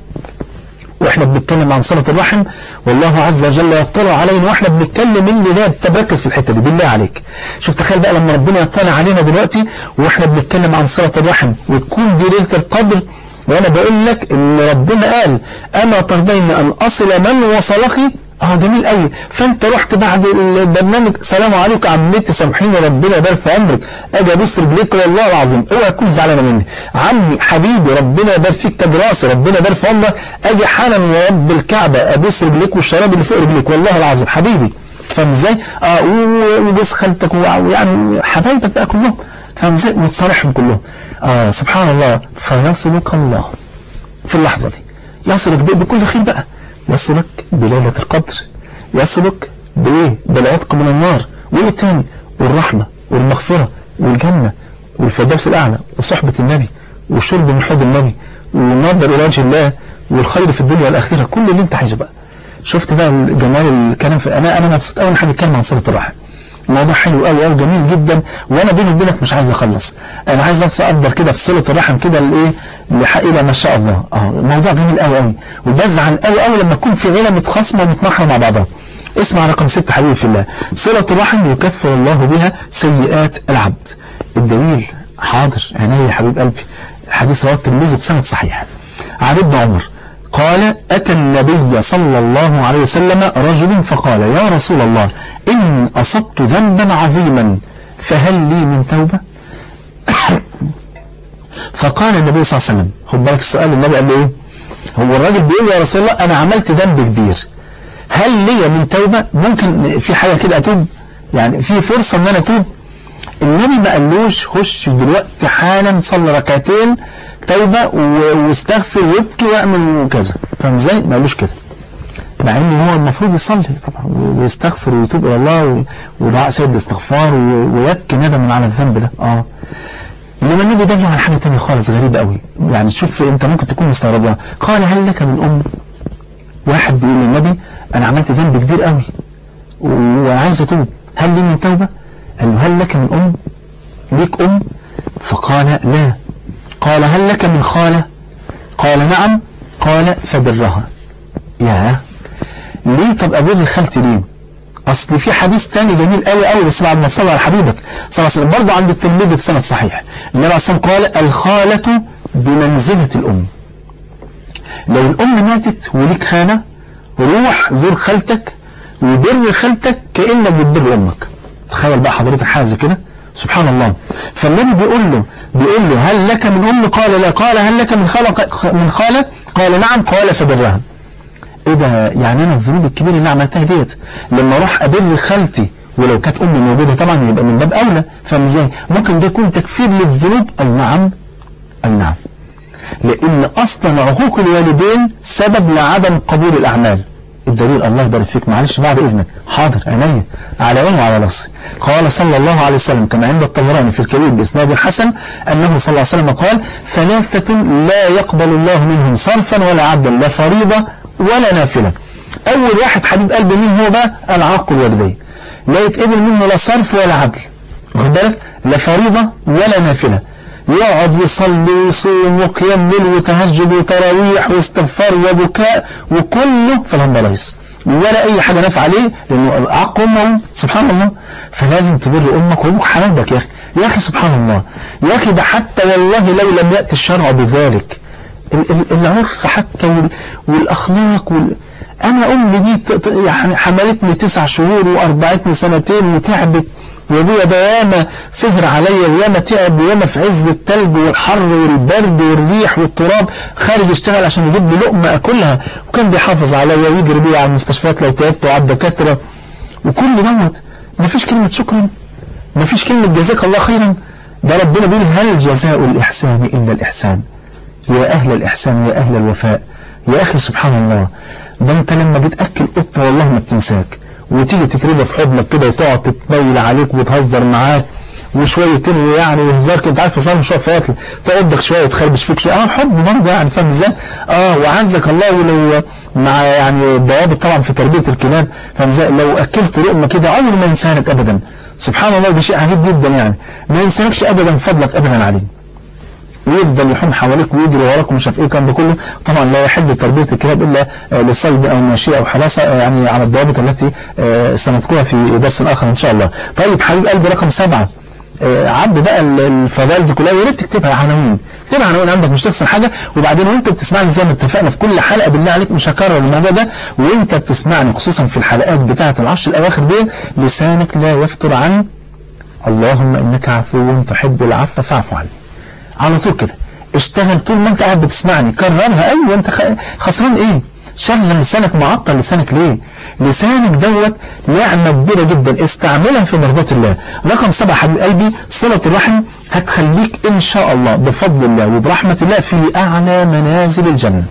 واحنا بنتكلم عن صلة الرحم والله عز وجل يطلع علينا واحنا بنتكلم اللي ده تركز في الحتة دي بالله عليك شوف تخيل بقى لما ربنا يطلع علينا دلوقتي واحنا بنتكلم عن صلة الرحم وتكون دي ليلة القدر وانا بقول لك ان ربنا قال اما ترضين ان اصل من وصلك اه جميل قوي فانت رحت بعد البرنامج سلام عليكم عمتي سامحيني ربنا يبارك في عمرك اجي ابص رجليك والله العظيم اوعى تكون زعلانه مني عمي حبيبي ربنا يبارك فيك تدراسي ربنا يبارك في عمرك اجي حالا ورب الكعبه ابص رجليك والشراب اللي فوق رجليك والله العظيم حبيبي فاهم ازاي اه وبص خالتك ويعني حبايبك بقى كلهم فاهم ازاي وتصالحهم كلهم آه سبحان الله فيصلك الله في اللحظه دي يصلك بكل خير بقى يصلك بليلة القدر يصلك بإيه بالعتق من النار وإيه تاني والرحمة والمغفرة والجنة والفردوس الأعلى وصحبة النبي والشرب من حوض النبي والنظر إلى وجه الله والخير في الدنيا والآخرة كل اللي انت عايزه بقى شفت بقى جمال الكلام في أنا أنا مبسوط أول حاجة بتكلم عن صلة الرحم الموضوع حلو قوي قوي جميل جدا وانا بيني وبينك مش عايز اخلص انا عايز افصل اقدر كده في صله الرحم كده لايه الى ما شاء الله اه الموضوع جميل قوي قوي وبزعل قوي قوي لما تكون في عيله متخاصمه ومتناحره مع بعضها اسمع رقم ستة حبيبي في الله صلة الرحم يكفر الله بها سيئات العبد الدليل حاضر عيني يا حبيب قلبي حديث رواه الترمذي بسند صحيح عن ابن عمر قال أتى النبي صلى الله عليه وسلم رجل فقال يا رسول الله إن أصبت ذنبا عظيما فهل لي من توبة فقال النبي صلى الله عليه وسلم خد بالك السؤال النبي قال له إيه هو الراجل بيقول يا رسول الله أنا عملت ذنب كبير هل لي من توبة ممكن في حاجة كده أتوب يعني في فرصة أن أنا أتوب النبي ما قالوش خش دلوقتي حالا صلي ركعتين توبة واستغفر وابكي واعمل وكذا فاهم ازاي؟ ما قالوش كده مع ان هو المفروض يصلي طبعا ويستغفر ويتوب الى الله ودعاء سيد الاستغفار ويبكي ندما على الذنب ده اه انما النبي دل على حاجه ثانيه خالص غريبه قوي يعني شوف انت ممكن تكون مستغربها قال هل لك من ام واحد بيقول للنبي انا عملت ذنب كبير قوي وعايز اتوب هل لي من توبه قال له هل لك من ام ليك ام فقال لا قال هل لك من خالة قال نعم قال فبرها يا ليه طب أبر خالتي ليه أصل في حديث تاني جميل قوي قوي بس بعد ما صلى على حبيبك صلى الله عليه وسلم برضه عند التلميذ بسند صحيح النبي عليه الصلاة قال الخالة بمنزلة الأم لو الأم ماتت وليك خالة روح زور خالتك وبر خالتك كأنك بتبر أمك تخيل بقى حضرتك حاجة زي كده سبحان الله فالنبي بيقول له بيقول له هل لك من أم قال لا قال هل لك من خالة من خالة قال نعم قال فبرها ايه ده يعني انا الذنوب الكبيره اللي عملتها ديت لما اروح ابر خالتي ولو كانت امي موجوده طبعا يبقى من باب اولى فاهم ازاي ممكن ده يكون تكفير للذنوب اي نعم اي نعم لان اصلا عقوق الوالدين سبب لعدم قبول الاعمال الدليل الله يبارك فيك معلش بعد اذنك حاضر عينيا على عيني وعلى راسي قال صلى الله عليه وسلم كما عند الطبراني في الكبير باسناد حسن انه صلى الله عليه وسلم قال ثلاثه لا يقبل الله منهم صرفا ولا عدلا لا فريضه ولا نافله اول واحد حبيب قلبي مين هو بقى العاق الوالدين لا يتقبل منه لا صرف ولا عدل واخد بالك لا فريضه ولا نافله يقعد يصلي ويصوم وقيام ليل وتهجد وتراويح واستغفار وبكاء وكله في الهمبلايز ولا اي حاجه نافعه عليه لانه عق امه سبحان الله فلازم تبر امك وامك حبايبك يا اخي يا اخي سبحان الله يا اخي ده حتى والله لو لم ياتي الشرع بذلك العرف حتى وال والاخلاق وال انا امي دي يعني حملتني تسع شهور وارضعتني سنتين وتعبت وابويا ده ياما سهر عليا وياما تعب وياما في عز التلج والحر والبرد والريح والتراب خارج يشتغل عشان يجيب لي لقمه اكلها وكان بيحافظ عليا ويجري بيا على المستشفيات لو تعبت وعلى الدكاتره وكل دوت مفيش كلمه شكرا مفيش كلمه جزاك الله خيرا ده ربنا بيقول هل جزاء الاحسان الا الاحسان يا اهل الاحسان يا اهل الوفاء يا اخي سبحان الله ده انت لما بتاكل قطه والله ما بتنساك وتيجي تتربى في حضنك كده وتقعد تتميل عليك وتهزر معاك وشويتين ويعني وهزار كده انت عارف هزار شويه فاكر تعضك شويه وتخربش فيك شويه اه حب برضه يعني فاهم ازاي؟ اه وعزك الله ولو مع يعني الضوابط طبعا في تربيه الكلاب فاهم ازاي؟ لو اكلت لقمه كده عمره ما ينسانك ابدا سبحان الله ده شيء عجيب جدا يعني ما ينسانكش ابدا فضلك ابدا عليه ويفضل يحوم حواليك ويجري وراك ومش عارف ايه الكلام ده كله طبعا لا يحل تربيه الكلاب الا للصيد او الماشيه او حراسه يعني على الضوابط التي سنذكرها في درس اخر ان شاء الله. طيب حبيب قلبي رقم سبعه عد بقى الفضائل دي كلها ويا ريت تكتبها عناوين اكتبها عناوين عندك مش تخسر حاجه وبعدين وانت بتسمعني زي ما اتفقنا في كل حلقه بالله عليك مش هكرر الموضوع ده وانت بتسمعني خصوصا في الحلقات بتاعه العشر الاواخر دي لسانك لا يفتر عن اللهم انك عفو تحب العفو فاعف عني. على طول كده اشتغل طول ما انت قاعد بتسمعني كررها ايوه انت خسران ايه شغل لسانك معطل لسانك ليه لسانك دوت نعمة كبيرة جدا استعملها في مرضاة الله رقم سبعة حبيب قلبي صلة الرحم هتخليك ان شاء الله بفضل الله وبرحمة الله في اعلى منازل الجنة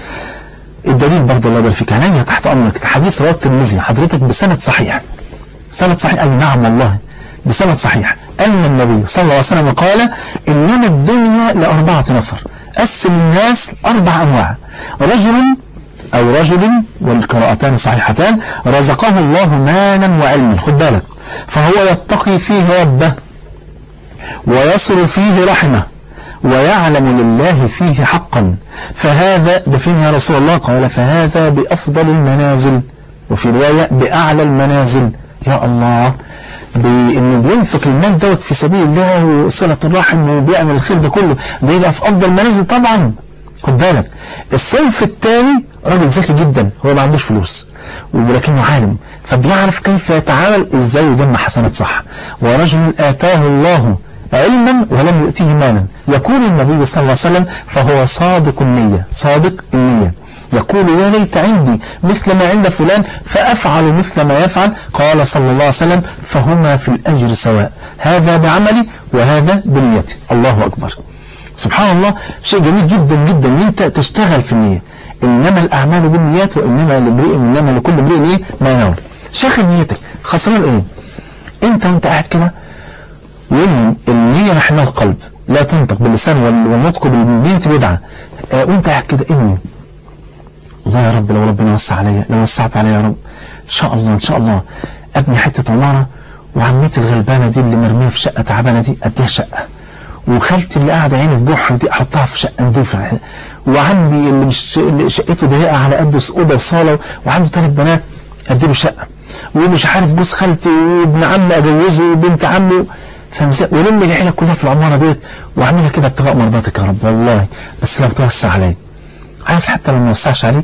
الدليل برضه الله يبارك فيك عينيا تحت امرك حديث رواه الترمذي حضرتك بسند صحيح سند صحيح اي نعم والله بسند صحيح أن النبي صلى الله عليه وسلم قال إنما الدنيا لأربعة نفر قسم الناس أربع أنواع رجل أو رجل والقراءتان صحيحتان رزقه الله مالا وعلما خد بالك فهو يتقي فيه ربه ويصل فيه رحمه ويعلم لله فيه حقا فهذا بفين يا رسول الله قال فهذا بأفضل المنازل وفي رواية بأعلى المنازل يا الله بانه بينفق المال دوت في سبيل الله وصلة الرحم وبيعمل الخير ده كله ده يبقى في افضل منازل طبعا خد بالك الصنف الثاني راجل ذكي جدا هو ما عندوش فلوس ولكنه عالم فبيعرف كيف يتعامل ازاي يجمع حسنات صح ورجل اتاه الله علما ولم يؤتيه مالا يقول النبي صلى الله عليه وسلم فهو صادق النية صادق النية يقول يا ليت عندي مثل ما عند فلان فأفعل مثل ما يفعل قال صلى الله عليه وسلم فهما في الأجر سواء هذا بعملي وهذا بنيتي الله أكبر سبحان الله شيء جميل جدا جدا ان انت تشتغل في النية انما الاعمال بالنيات وانما لامرئ انما لكل امرئ ايه ما ينوي شغل نيتك خسران ايه انت وانت قاعد كده وان النية رحمها القلب لا تنطق باللسان والنطق بالنية بدعة آه وانت قاعد كده انوي الله يا رب لو ربنا وسع عليا لو وسعت عليا يا رب ان شاء الله ان شاء الله ابني حتة عمارة وعمتي الغلبانة دي اللي مرمية في شقة تعبانة دي اديها شقة وخالتي اللي قاعدة عيني في جحر دي احطها في شقة نضيفة وعمي اللي مش اللي شقته ضيقة على قد اوضه وصالة وعنده ثلاث بنات اديله شقة ومش عارف جوز خالتي وابن عمي اجوزه وبنت عمي فمزق ولم العيلة كلها في العمارة ديت واعملها كده ابتغاء مرضاتك يا رب والله بس لو توسع عليا عارف حتى لو ما وسعش عليك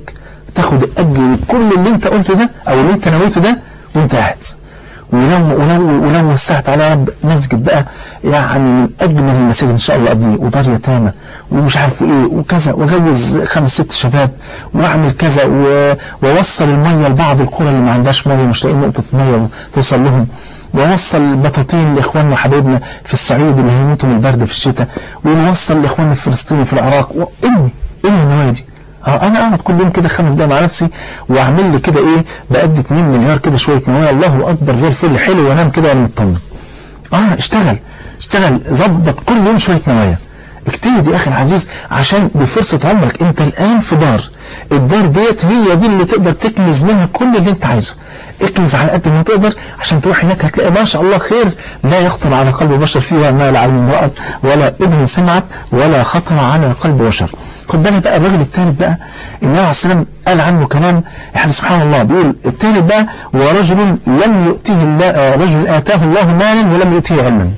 تاخد الاجر كل اللي انت قلته ده او اللي انت نويته ده وانت قاعد ولو ولو ولو وسعت على رب مسجد بقى يعني من اجمل المساجد ان شاء الله ابني ودار يتامى ومش عارف ايه وكذا واجوز خمس ست شباب واعمل كذا و- واوصل الميه لبعض القرى اللي ما عندهاش ميه مش لاقيين نقطه ميه توصل لهم ووصل بطاطين لاخواننا وحبايبنا في الصعيد اللي هيموتوا من البرد في الشتاء ونوصل لاخواننا في فلسطين وفي العراق واني اني النوايا دي اه انا اقعد كل يوم كده خمس دقايق مع نفسي واعمل لي كده ايه بقد 2 مليار كده شويه نوايا الله اكبر زي الفل حلو وانام كده وانا مطمن اه اشتغل اشتغل ظبط كل يوم شويه نوايا اجتهد يا اخي العزيز عشان دي فرصه عمرك انت الان في دار الدار ديت هي دي اللي تقدر تكنز منها كل اللي انت عايزه اكنز على قد ما تقدر عشان تروح هناك هتلاقي ما شاء الله خير لا يخطر على قلب بشر فيها ما لا عين رأت ولا اذن سمعت ولا خطر على قلب بشر خد بالك بقى الراجل الثالث بقى النبي عليه السلام قال عنه كلام احنا سبحان الله بيقول الثالث بقى ورجل لم يؤتيه الله آه، رجل آتاه الله مالا ولم يؤتيه علما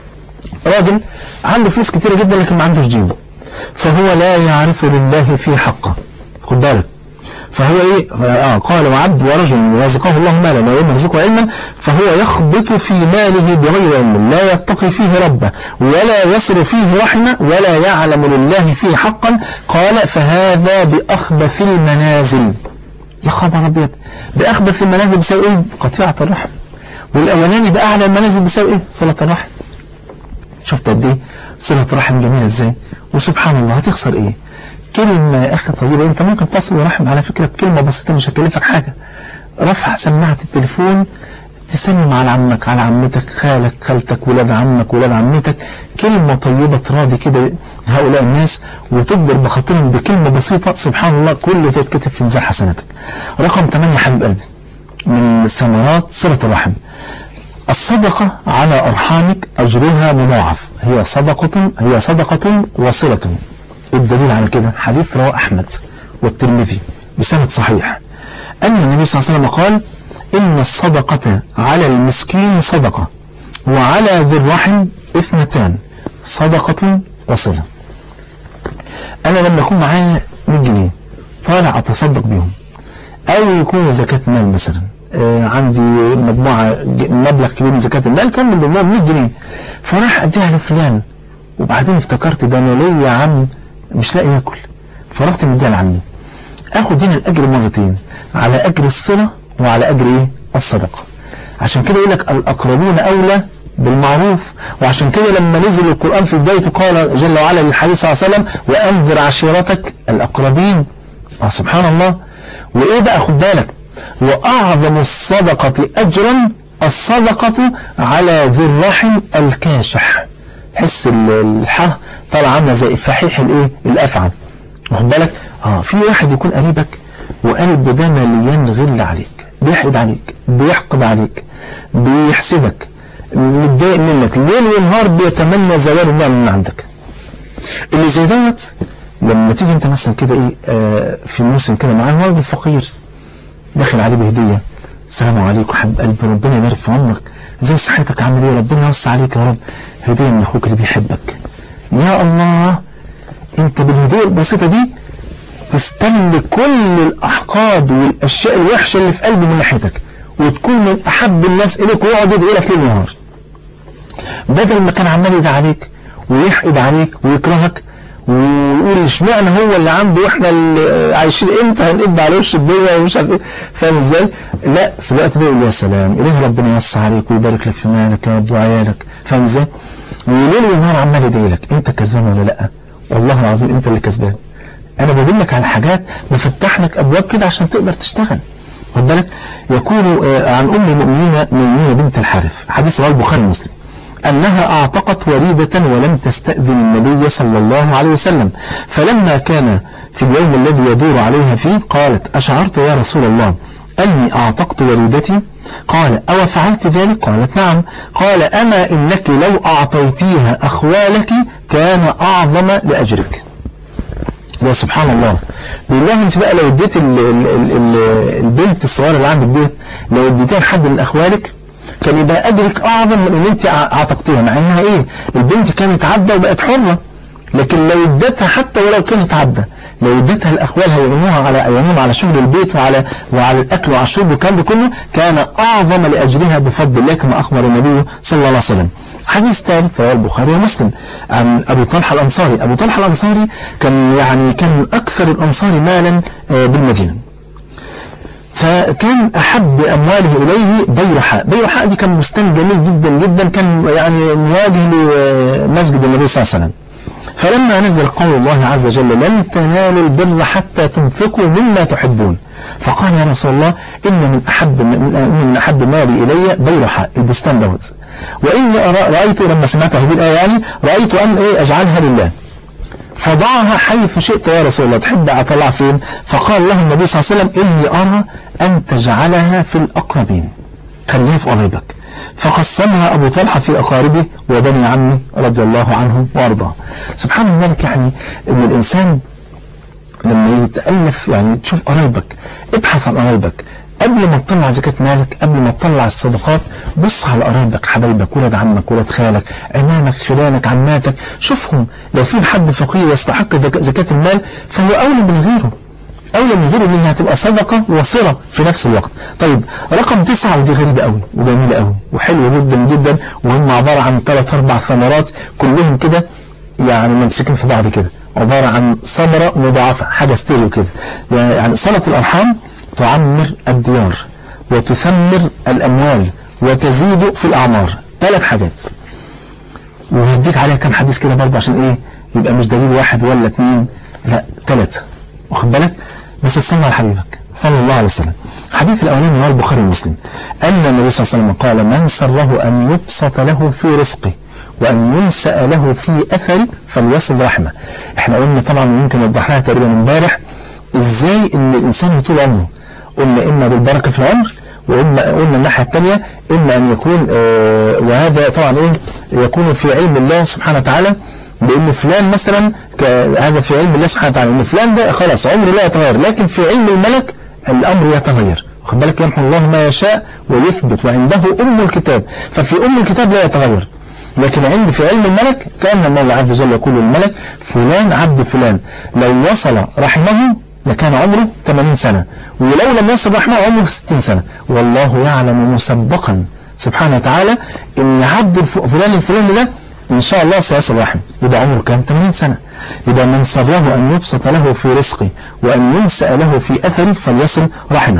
راجل عنده فلوس كتيرة جدا لكن ما عندوش دين فهو لا يعرف لله في حقه خد بالك فهو ايه آه قال وعبد ورجل رزقه الله مالا لا يرزقه علما فهو يخبط في ماله بغير علم لا يتقي فيه ربه ولا يصل فيه رحمه ولا يعلم لله فيه حقا قال فهذا بأخبث المنازل يا خبر ابيض بأخبث المنازل بيساوي ايه قطيعة الرحم والاولاني بأعلى المنازل بيساوي ايه صلة الرحم شفت قد ايه صلة رحم جميلة ازاي وسبحان الله هتخسر ايه كلمة يا اخي طيبة انت ممكن تصل رحم على فكرة بكلمة بسيطة مش هتكلفك حاجة رفع سماعة التليفون تسلم على عمك على عمتك خالك خالتك ولاد عمك ولاد عمتك كلمة طيبة تراضي كده هؤلاء الناس وتجبر بخاطرهم بكلمة بسيطة سبحان الله كل ده يتكتب في ميزان حسناتك رقم 8 حبيب قلبي من ثمرات صلة الرحم الصدقة على أرحامك أجرها مضاعف هي صدقة هي صدقة وصلة الدليل على كده حديث رواه أحمد والترمذي بسند صحيح أن النبي صلى الله عليه وسلم قال إن الصدقة على المسكين صدقة وعلى ذي الرحم اثنتان صدقة وصلة أنا لما يكون معايا 100 جنيه طالع أتصدق بيهم أو يكون زكاة مال مثلا آه، عندي مجموعة ج- مبلغ كبير من زكاة المال كان من ضمنهم 100 جنيه فراح أديها لفلان وبعدين افتكرت ده أنا ليا عم مش لاقي ياكل فرحت مديها لعمي اخد هنا الاجر مرتين على اجر الصلة وعلى اجر ايه الصدقة عشان كده يقول لك الاقربون اولى بالمعروف وعشان كده لما نزل القرآن في بدايته قال جل وعلا للحبيب صلى الله عليه وسلم وانذر عشيرتك الاقربين آه سبحان الله وايه بقى خد بالك واعظم الصدقة اجرا الصدقة على ذي الرحم الكاشح حس ال- الحه طالعه عامله زي الفحيح الايه الافعى واخد بالك اه في واحد يكون قريبك وقلبه ده مليان غل عليك بيحقد عليك بيحقد عليك بيحسدك متضايق منك ليل ونهار بيتمنى زوال النعم من عندك اللي زي دوت لما تيجي انت مثلا كده ايه آه في موسم كده معاه راجل فقير داخل عليه بهديه السلام عليكم حبيب قلبي ربنا يبارك في عمرك ازاي صحتك عامل ايه ربنا يوسع عليك يا رب هديه من اخوك اللي بيحبك يا الله انت بالهديه البسيطه دي تستل كل الاحقاد والاشياء الوحشه اللي في قلبه من ناحيتك وتكون من احب الناس اليك ويقعد يدعي لك ليل ونهار بدل ما كان عمال يدعي عليك ويحقد عليك ويكرهك ويقول اشمعنى هو اللي عنده واحنا اللي عايشين امتى هنقب على وش الدنيا ومش عارف ايه فاهم ازاي؟ لا في الوقت ده يقول يا سلام اليه ربنا يوسع عليك ويبارك لك في مالك يا رب وعيالك فاهم ازاي؟ وليل ونهار عمال يدعي لك انت كسبان ولا لا؟ والله العظيم انت اللي كسبان انا بدلك على حاجات بفتح لك ابواب كده عشان تقدر تشتغل خد بالك يقول آه، عن ام المؤمنين ميمونه بنت الحارث حديث رواه البخاري ومسلم أنها أعتقت وريدة ولم تستأذن النبي صلى الله عليه وسلم فلما كان في اليوم الذي يدور عليها فيه قالت أشعرت يا رسول الله أني أعتقت وريدتي قال أو فعلت ذلك قالت نعم قال أما إنك لو أعطيتيها أخوالك كان أعظم لأجرك يا سبحان الله بالله انت بقى لو اديت ال- ال- ال- ال- البنت الصغيره اللي عندك ديت لو اديتها لحد من اخوالك كان يبقى اجرك اعظم من ان انت ع- اعتقتيها مع انها ايه البنت كانت عبده وبقت حره لكن لو اديتها حتى ولو كانت عبده لو اديتها الاخوال هيعينوها على يعينوها على شغل البيت وعلى وعلى الاكل وعلى الشرب والكلام ده كله كان اعظم لاجرها بفضل الله كما اخبر النبي صلى الله عليه وسلم حديث ثالث رواه البخاري ومسلم عن ابي طلحه الانصاري ابو طلحه الانصاري كان يعني كان من اكثر الانصار مالا بالمدينه فكان أحب أمواله إليه بيرحاء بيرحاء دي كان بستان جميل جدا جدا كان يعني مواجه لمسجد النبي صلى الله عليه وسلم فلما نزل قول الله عز وجل لن تنالوا البر حتى تنفقوا مما تحبون فقال يا رسول الله إن من أحب من أحب مالي إلي بيرحاء البستان دوت وإني رأيت لما سمعت هذه الآية يعني رأيت أن إيه أجعلها لله فضعها حيث شئت يا رسول الله تحب أطلع فين فقال له النبي صلى الله عليه وسلم إني أرى أن تجعلها في الأقربين خليها في قريبك فقسمها أبو طلحة في أقاربه وبني عمه رضي الله عنهم وأرضاه سبحان الملك يعني أن الإنسان لما يتألف يعني تشوف قرايبك ابحث عن قرايبك قبل ما تطلع زكاة مالك قبل ما تطلع الصدقات بص على قرايبك حبايبك ولاد عمك ولاد خالك عمامك خلانك عماتك شوفهم لو في حد فقير يستحق زكاة المال فهو أولى من غيره أولى من غيره لأنها تبقى صدقة وصلة في نفس الوقت طيب رقم تسعة ودي غريبة قوي وجميلة قوي وحلوة جدا جدا وهم عبارة عن ثلاث أربع ثمرات كلهم كده يعني ممسكين في بعض كده عبارة عن ثمرة مضاعفة حاجة ستيريو كده يعني صلة الأرحام تعمر الديار وتثمر الأموال وتزيد في الأعمار ثلاث حاجات وهديك عليها كم حديث كده برضه عشان إيه يبقى مش دليل واحد ولا اثنين لا ثلاثة واخد بالك بس استنى على حبيبك صلى الله عليه وسلم حديث الأولاني رواه البخاري ومسلم أن النبي صلى الله عليه وسلم قال من سره أن يبسط له في رزقه وأن ينسأ له في أثر فليصل رحمه احنا قلنا طبعا يمكن وضحناها تقريبا امبارح ازاي ان الانسان يطول عمره قلنا اما بالبركة في العمر وإما قلنا الناحية الثانية إما أن يكون آه وهذا طبعا إيه يكون في علم الله سبحانه وتعالى بأن فلان مثلا هذا في علم الله سبحانه وتعالى أن فلان ده خلاص عمره لا يتغير لكن في علم الملك الأمر يتغير خد بالك يمحو الله ما يشاء ويثبت وعنده أم الكتاب ففي أم الكتاب لا يتغير لكن عند في علم الملك كأن الله عز وجل يقول للملك فلان عبد فلان لو وصل رحمه لكان عمره 80 سنة ولو لم يصل رحمه عمره 60 سنة والله يعلم مسبقا سبحانه وتعالى ان عبد فلان الفلاني ده ان شاء الله سيصل رحمه يبقى عمره كام 80 سنة يبقى من سره ان يبسط له في رزقه وان ينسأ له في اثره فليصل رحمه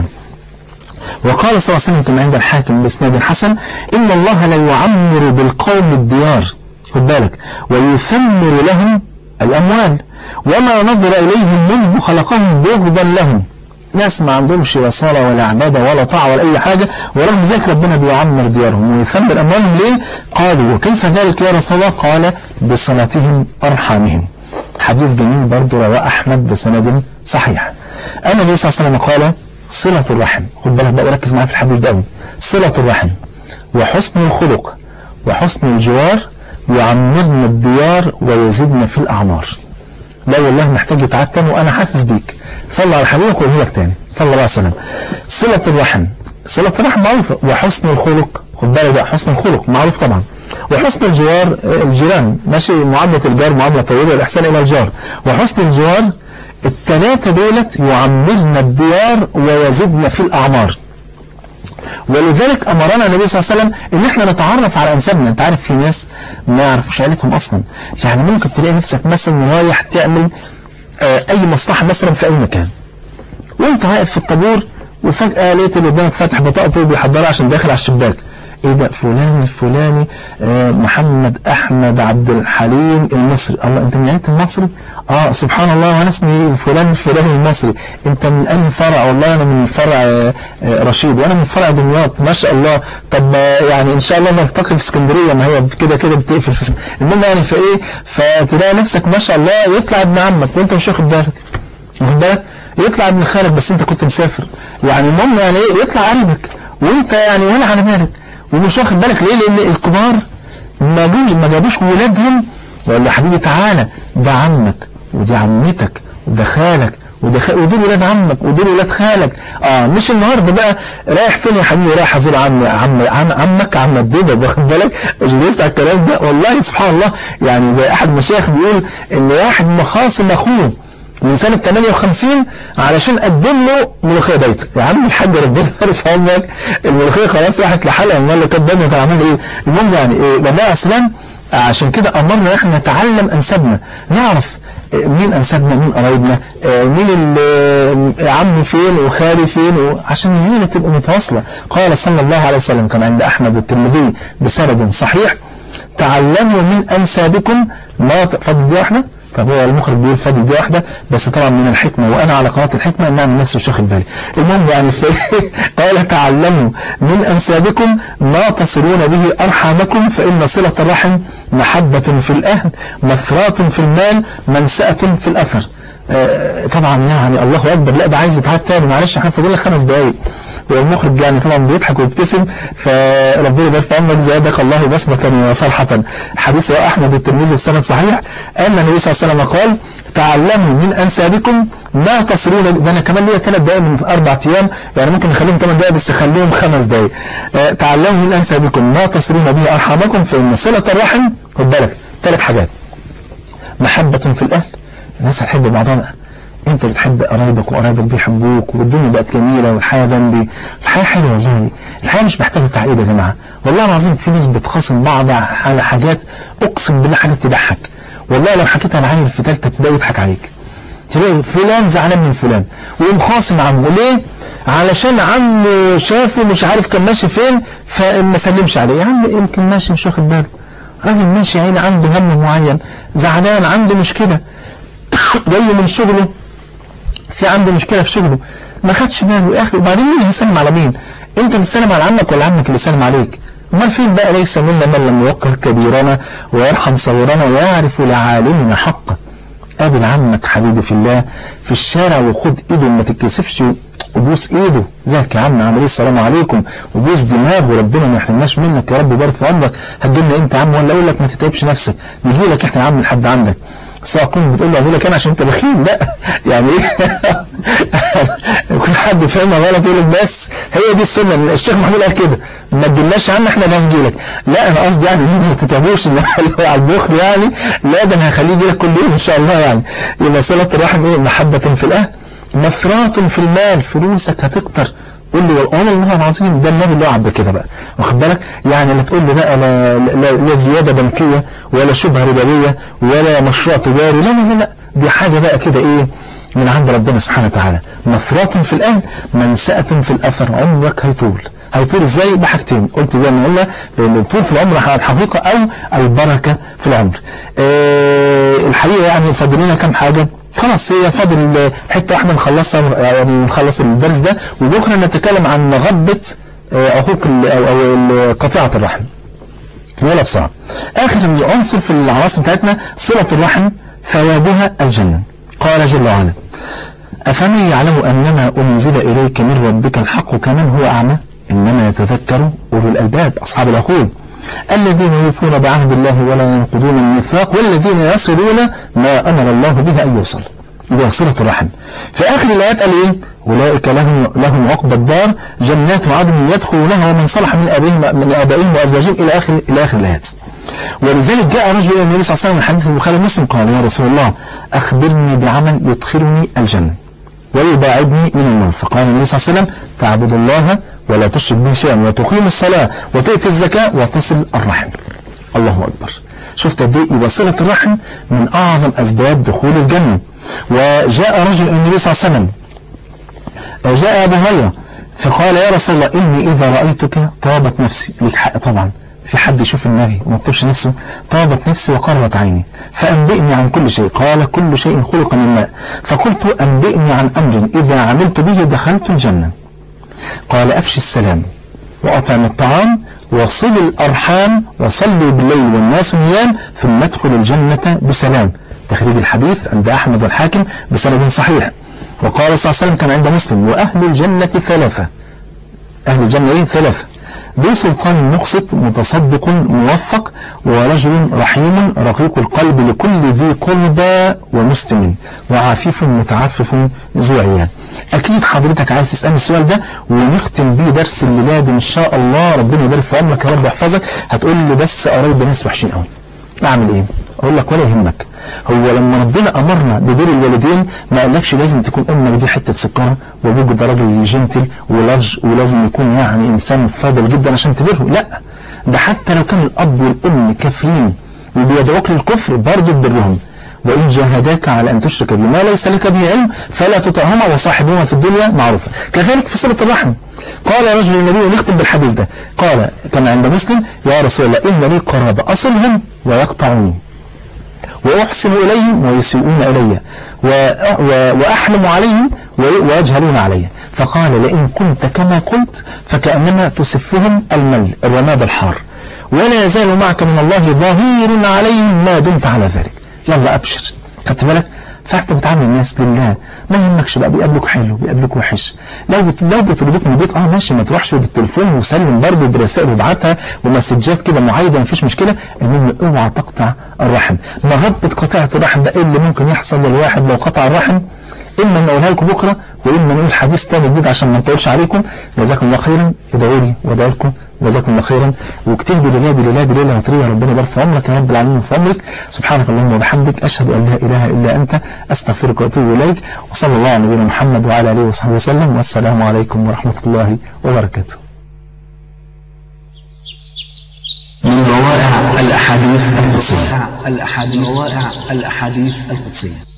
وقال صلى الله عليه وسلم كما عند الحاكم باسناد حسن إن الله لا يعمر بالقوم الديار خد بالك ويثمر لهم الأموال وما نظر إليهم منذ خلقهم بغضا لهم ناس ما عندهمش لا صلاة ولا عبادة ولا طاعة ولا أي حاجة ورغم ذلك ربنا بيعمر ديارهم ويثمر أموالهم ليه؟ قالوا وكيف ذلك يا رسول الله؟ قال بصلاتهم أرحامهم حديث جميل برضه رواه أحمد بسند صحيح أنا النبي صلى الله عليه وسلم قال صلة الرحم خد بالك بقى وركز معايا في الحديث ده قوي صلة الرحم وحسن الخلق وحسن الجوار يعمرن الديار ويزيدن في الأعمار لا والله محتاج يتعتم وأنا حاسس بيك صلى على حبيبك وأقول لك تاني صلى الله عليه وسلم صلة الرحم صلة الرحم معروفة وحسن الخلق خد بالك بقى حسن الخلق معروف طبعا وحسن الجوار الجيران ماشي معاملة الجار معاملة طيبة والإحسان إلى الجار وحسن الجوار الثلاثة دولت يعمرن الديار ويزدن في الأعمار ولذلك أمرنا النبي صلى الله عليه وسلم إن احنا نتعرف على أنسابنا أنت عارف في ناس ما يعرفوش عيلتهم أصلا يعني ممكن تلاقي نفسك مثلا رايح تعمل آه أي مصلحة مثلا في أي مكان وانت واقف في الطابور وفجأة لقيت اللي قدامك فاتح بطاقته وبيحضرها عشان داخل على الشباك ايه ده فلان الفلاني آه محمد احمد عبد الحليم المصري الله انت من انت المصري اه سبحان الله وانا اسمي فلان الفلاني المصري انت من انهي فرع والله انا من فرع آه آه رشيد وانا من فرع دمياط ما شاء الله طب يعني ان شاء الله نلتقي في اسكندريه ما هي كده كده بتقفل في المهم يعني فايه فتلاقي نفسك ما شاء الله يطلع ابن عمك وانت مش واخد بالك واخد بالك يطلع ابن خالك بس انت كنت مسافر يعني المهم يعني ايه يطلع قريبك وانت يعني ولا على بالك ومش واخد بالك ليه لان الكبار ما جوش ما جابوش ولادهم ولا حبيبي تعالى ده عمك ودي عمتك وده خالك وده خ... ودول ولاد عمك ودول ولاد خالك اه مش النهارده بقى رايح فين يا حبيبي رايح ازور عم عم عم عمك عم الدبب واخد بالك مش بيسمع الكلام ده والله سبحان الله يعني زي احد المشايخ بيقول ان واحد مخاصم اخوه من سنة 58 علشان قدم له ملوخية بيت يا عم الحاج ربنا يعرف عمرك الملوخية خلاص راحت لحالها امال لو كانت دنيا كان عمل ايه المهم يعني إيه النبي عليه السلام عشان كده امرنا احنا نتعلم انسابنا نعرف مين انسابنا مين قرايبنا مين عمي فين وخالي فين عشان العيله تبقى متواصله قال صلى الله عليه وسلم كما عند احمد والترمذي بسند صحيح تعلموا من انسابكم ما فضل دي واحده طب هو المخرج بيقول فاضل دي واحدة بس طبعا من الحكمة وأنا على قناة الحكمة أن أعمل نفسي مش واخد بالي المهم يعني قال تعلموا من أنسابكم ما تصلون به أرحامكم فإن صلة الرحم محبة في الأهل مفرات في المال منسأة في الأثر آه طبعا يعني الله أكبر لا ده عايز يتعاد تاني معلش احنا فاضل لك خمس دقايق والمخرج يعني طبعا بيضحك ويبتسم فربنا يبارك في عمرك زادك الله بسمة وفرحة حديث رواه أحمد الترمذي بسند صحيح أن النبي صلى الله عليه وسلم قال تعلموا من أنسابكم ما تصلون ده أنا كمان ليا ثلاث دقائق من أربع أيام يعني ممكن نخليهم ثمان دقائق بس خليهم خمس دقائق آه تعلموا من أنسابكم ما تصلون به أرحامكم فإن صلة الرحم خد بالك ثلاث حاجات محبة في الأهل الناس هتحب بعضها انت بتحب قرايبك وقرايبك بيحبوك والدنيا بقت جميلة والحياة جنبي الحياة حلوة والله الحياة مش محتاجة تعقيد يا جماعة والله العظيم في ناس بتخاصم بعض على حاجات اقسم بالله حاجات تضحك والله لو حكيتها لعيل في ثالثه ابتدائي يضحك عليك تلاقي فلان زعلان من فلان ويقوم خاصم عمه ليه؟ علشان عمه شافه مش عارف كان ماشي فين فما سلمش عليه يا عم يمكن ماشي مش واخد باله راجل ماشي عيني عنده هم معين زعلان عنده مشكلة جاي من شغله في عنده مشكلة في شغله ما خدش باله يا اخي وبعدين مين هيسلم على مين انت اللي تسلم على عمك ولا عمك اللي سلم عليك امال فين بقى ليس منا من لم يوقر كبيرنا ويرحم صغيرنا ويعرف لعالمنا حقه قابل عمك حبيبي في الله في الشارع وخد ايده ما تتكسفش وبوس ايده ازيك يا عم عامل ايه السلام عليكم وبوس دماغه وربنا ما يحرمناش منك يا رب يبارك في عمرك هتجيلنا انت يا عم ولا اقول لك ما تتعبش نفسك نجي لك احنا يا عم لحد عندك سواء تكون بتقول له لك انا عشان انت بخيل لا يعني ايه يكون حد فاهمها غلط يقول لك بس هي دي السنه الشيخ محمود قال كده ما تجيلناش عنا احنا اللي هنجي لك لا انا قصدي يعني ما تتعبوش ان على البخل يعني لا ده انا هخليه يجي لك كل يوم ان شاء الله يعني يبقى صله الرحم ايه محبه في الاهل مفرات في المال فلوسك هتكتر قول لي والله الله العظيم ده النبي اللي عبد كده بقى واخد بالك يعني لا تقول لي بقى لا, لا, لا زياده بنكيه ولا شبهه ربويه ولا مشروع تجاري لا لا لا دي حاجه بقى كده ايه من عند ربنا سبحانه وتعالى مفرات في الأهل منسأة في الأثر عمرك هيطول هيطول ازاي بحاجتين قلت زي ما قلنا لان الطول في العمر على الحقيقة او البركة في العمر اه الحقيقة يعني فاضل لنا كام حاجة خلاص هي فاضل حتة واحدة نخلصها يعني نخلص الدرس ده وبكرة نتكلم عن مغبة عقوق او او قطيعة الرحم ولا بسرعة اخر عنصر في العناصر بتاعتنا صلة الرحم ثوابها الجنة قال جل وعلا أفمن يعلم أنما أنزل إليك من ربك الحق كمن هو أعمى إنما يتذكر أولو الألباب أصحاب العقول الذين يوفون بعهد الله ولا ينقضون الميثاق والذين يصلون ما أمر الله به أن يوصل إذا صلة الرحم في آخر الآيات قال إيه أولئك لهم, لهم عقبى الدار جنات عدن يدخلونها ومن صلح من آبائهم من آبائهم وأزواجهم إلى آخر إلى آخر الآيات ولذلك جاء رجل إلى النبي صلى الله عليه وسلم من حديث البخاري ومسلم قال يا رسول الله أخبرني بعمل يدخلني الجنة ويباعدني من النار فقال النبي صلى الله عليه وسلم تعبد الله ولا تشرك به شيئا وتقيم الصلاة وتؤتي الزكاة وتصل الرحم الله أكبر شفت قد ايه يبقى صلة الرحم من أعظم أسباب دخول الجنة وجاء رجل النبي صلى الله عليه وسلم جاء أبو هريرة فقال يا رسول الله إني إذا رأيتك طابت نفسي ليك حق طبعا في حد يشوف النبي وما يطيبش نفسه طابت نفسي وقرت عيني فأنبئني عن كل شيء قال كل شيء خلق من ماء فقلت أنبئني عن أمر إذا عملت به دخلت الجنة قال أفشي السلام وأطعم الطعام وصل الأرحام وصلي بالليل والناس نيام ثم ادخل الجنة بسلام تخريج الحديث عند أحمد والحاكم بسند صحيح وقال صلى الله عليه وسلم كان عند مسلم وأهل الجنة ثلاثة أهل الجنة إيه ثلاثة ذو سلطان مقسط متصدق موفق ورجل رحيم رقيق القلب لكل ذي قربى ومسلم وعفيف متعفف ذو عيال أكيد حضرتك عايز تسألني السؤال ده ونختم بيه درس الليلاد إن شاء الله ربنا يبارك في عمرك يا رب يحفظك هتقول لي بس قرايب ناس وحشين قوي أعمل إيه اقول لك ولا يهمك هو لما ربنا امرنا ببر الوالدين ما قالكش لازم تكون امك دي حته سكره وابوك ده راجل جنتل ولارج ولازم يكون يعني انسان فاضل جدا عشان تبره لا ده حتى لو كان الاب والام كافرين وبيدعوك للكفر برضه تبرهم وإن جاهداك على أن تشرك بما ليس لك به علم فلا تطعهما وصاحبهما في الدنيا معروفا كذلك في صلة الرحم قال رجل النبي ونختم بالحديث ده قال كما عند مسلم يا رسول الله إن لي قرابة أصلهم ويقطعوني وأحسن إليهم ويسيئون إلي وأحلم عليهم ويجهلون علي فقال لئن كنت كما قلت فكأنما تسفهم المل الرماد الحار ولا يزال معك من الله ظهير عليهم ما دمت على ذلك يلا أبشر خدت بالك فانت بتعامل الناس لله ما يهمكش بقى بيقابلوك حلو بيقابلوك وحش لو بت... لو بيطردوك من البيت اه ماشي ما تروحش بالتليفون وسلم برضه برسائل وابعتها ومسجات كده معايده مفيش مشكله المهم اوعى تقطع الرحم مغبه قطيعه الرحم ده ايه اللي ممكن يحصل للواحد لو قطع الرحم اما نقولها لكم بكره واما نقول حديث تاني جديد عشان ما نطولش عليكم جزاكم الله خيرا ادعوا لي وادعوا لكم جزاكم الله خيرا واجتهدوا لله لله لله وطريقه ربنا يبارك في عمرك يا رب العالمين في عمرك سبحانك اللهم وبحمدك اشهد ان لا اله الا انت استغفرك واتوب اليك وصلى الله على نبينا محمد وعلى اله وصحبه وسلم والسلام عليكم ورحمه الله وبركاته من روائع الأحاديث القدسية الأحاديث الأحاديث القدسية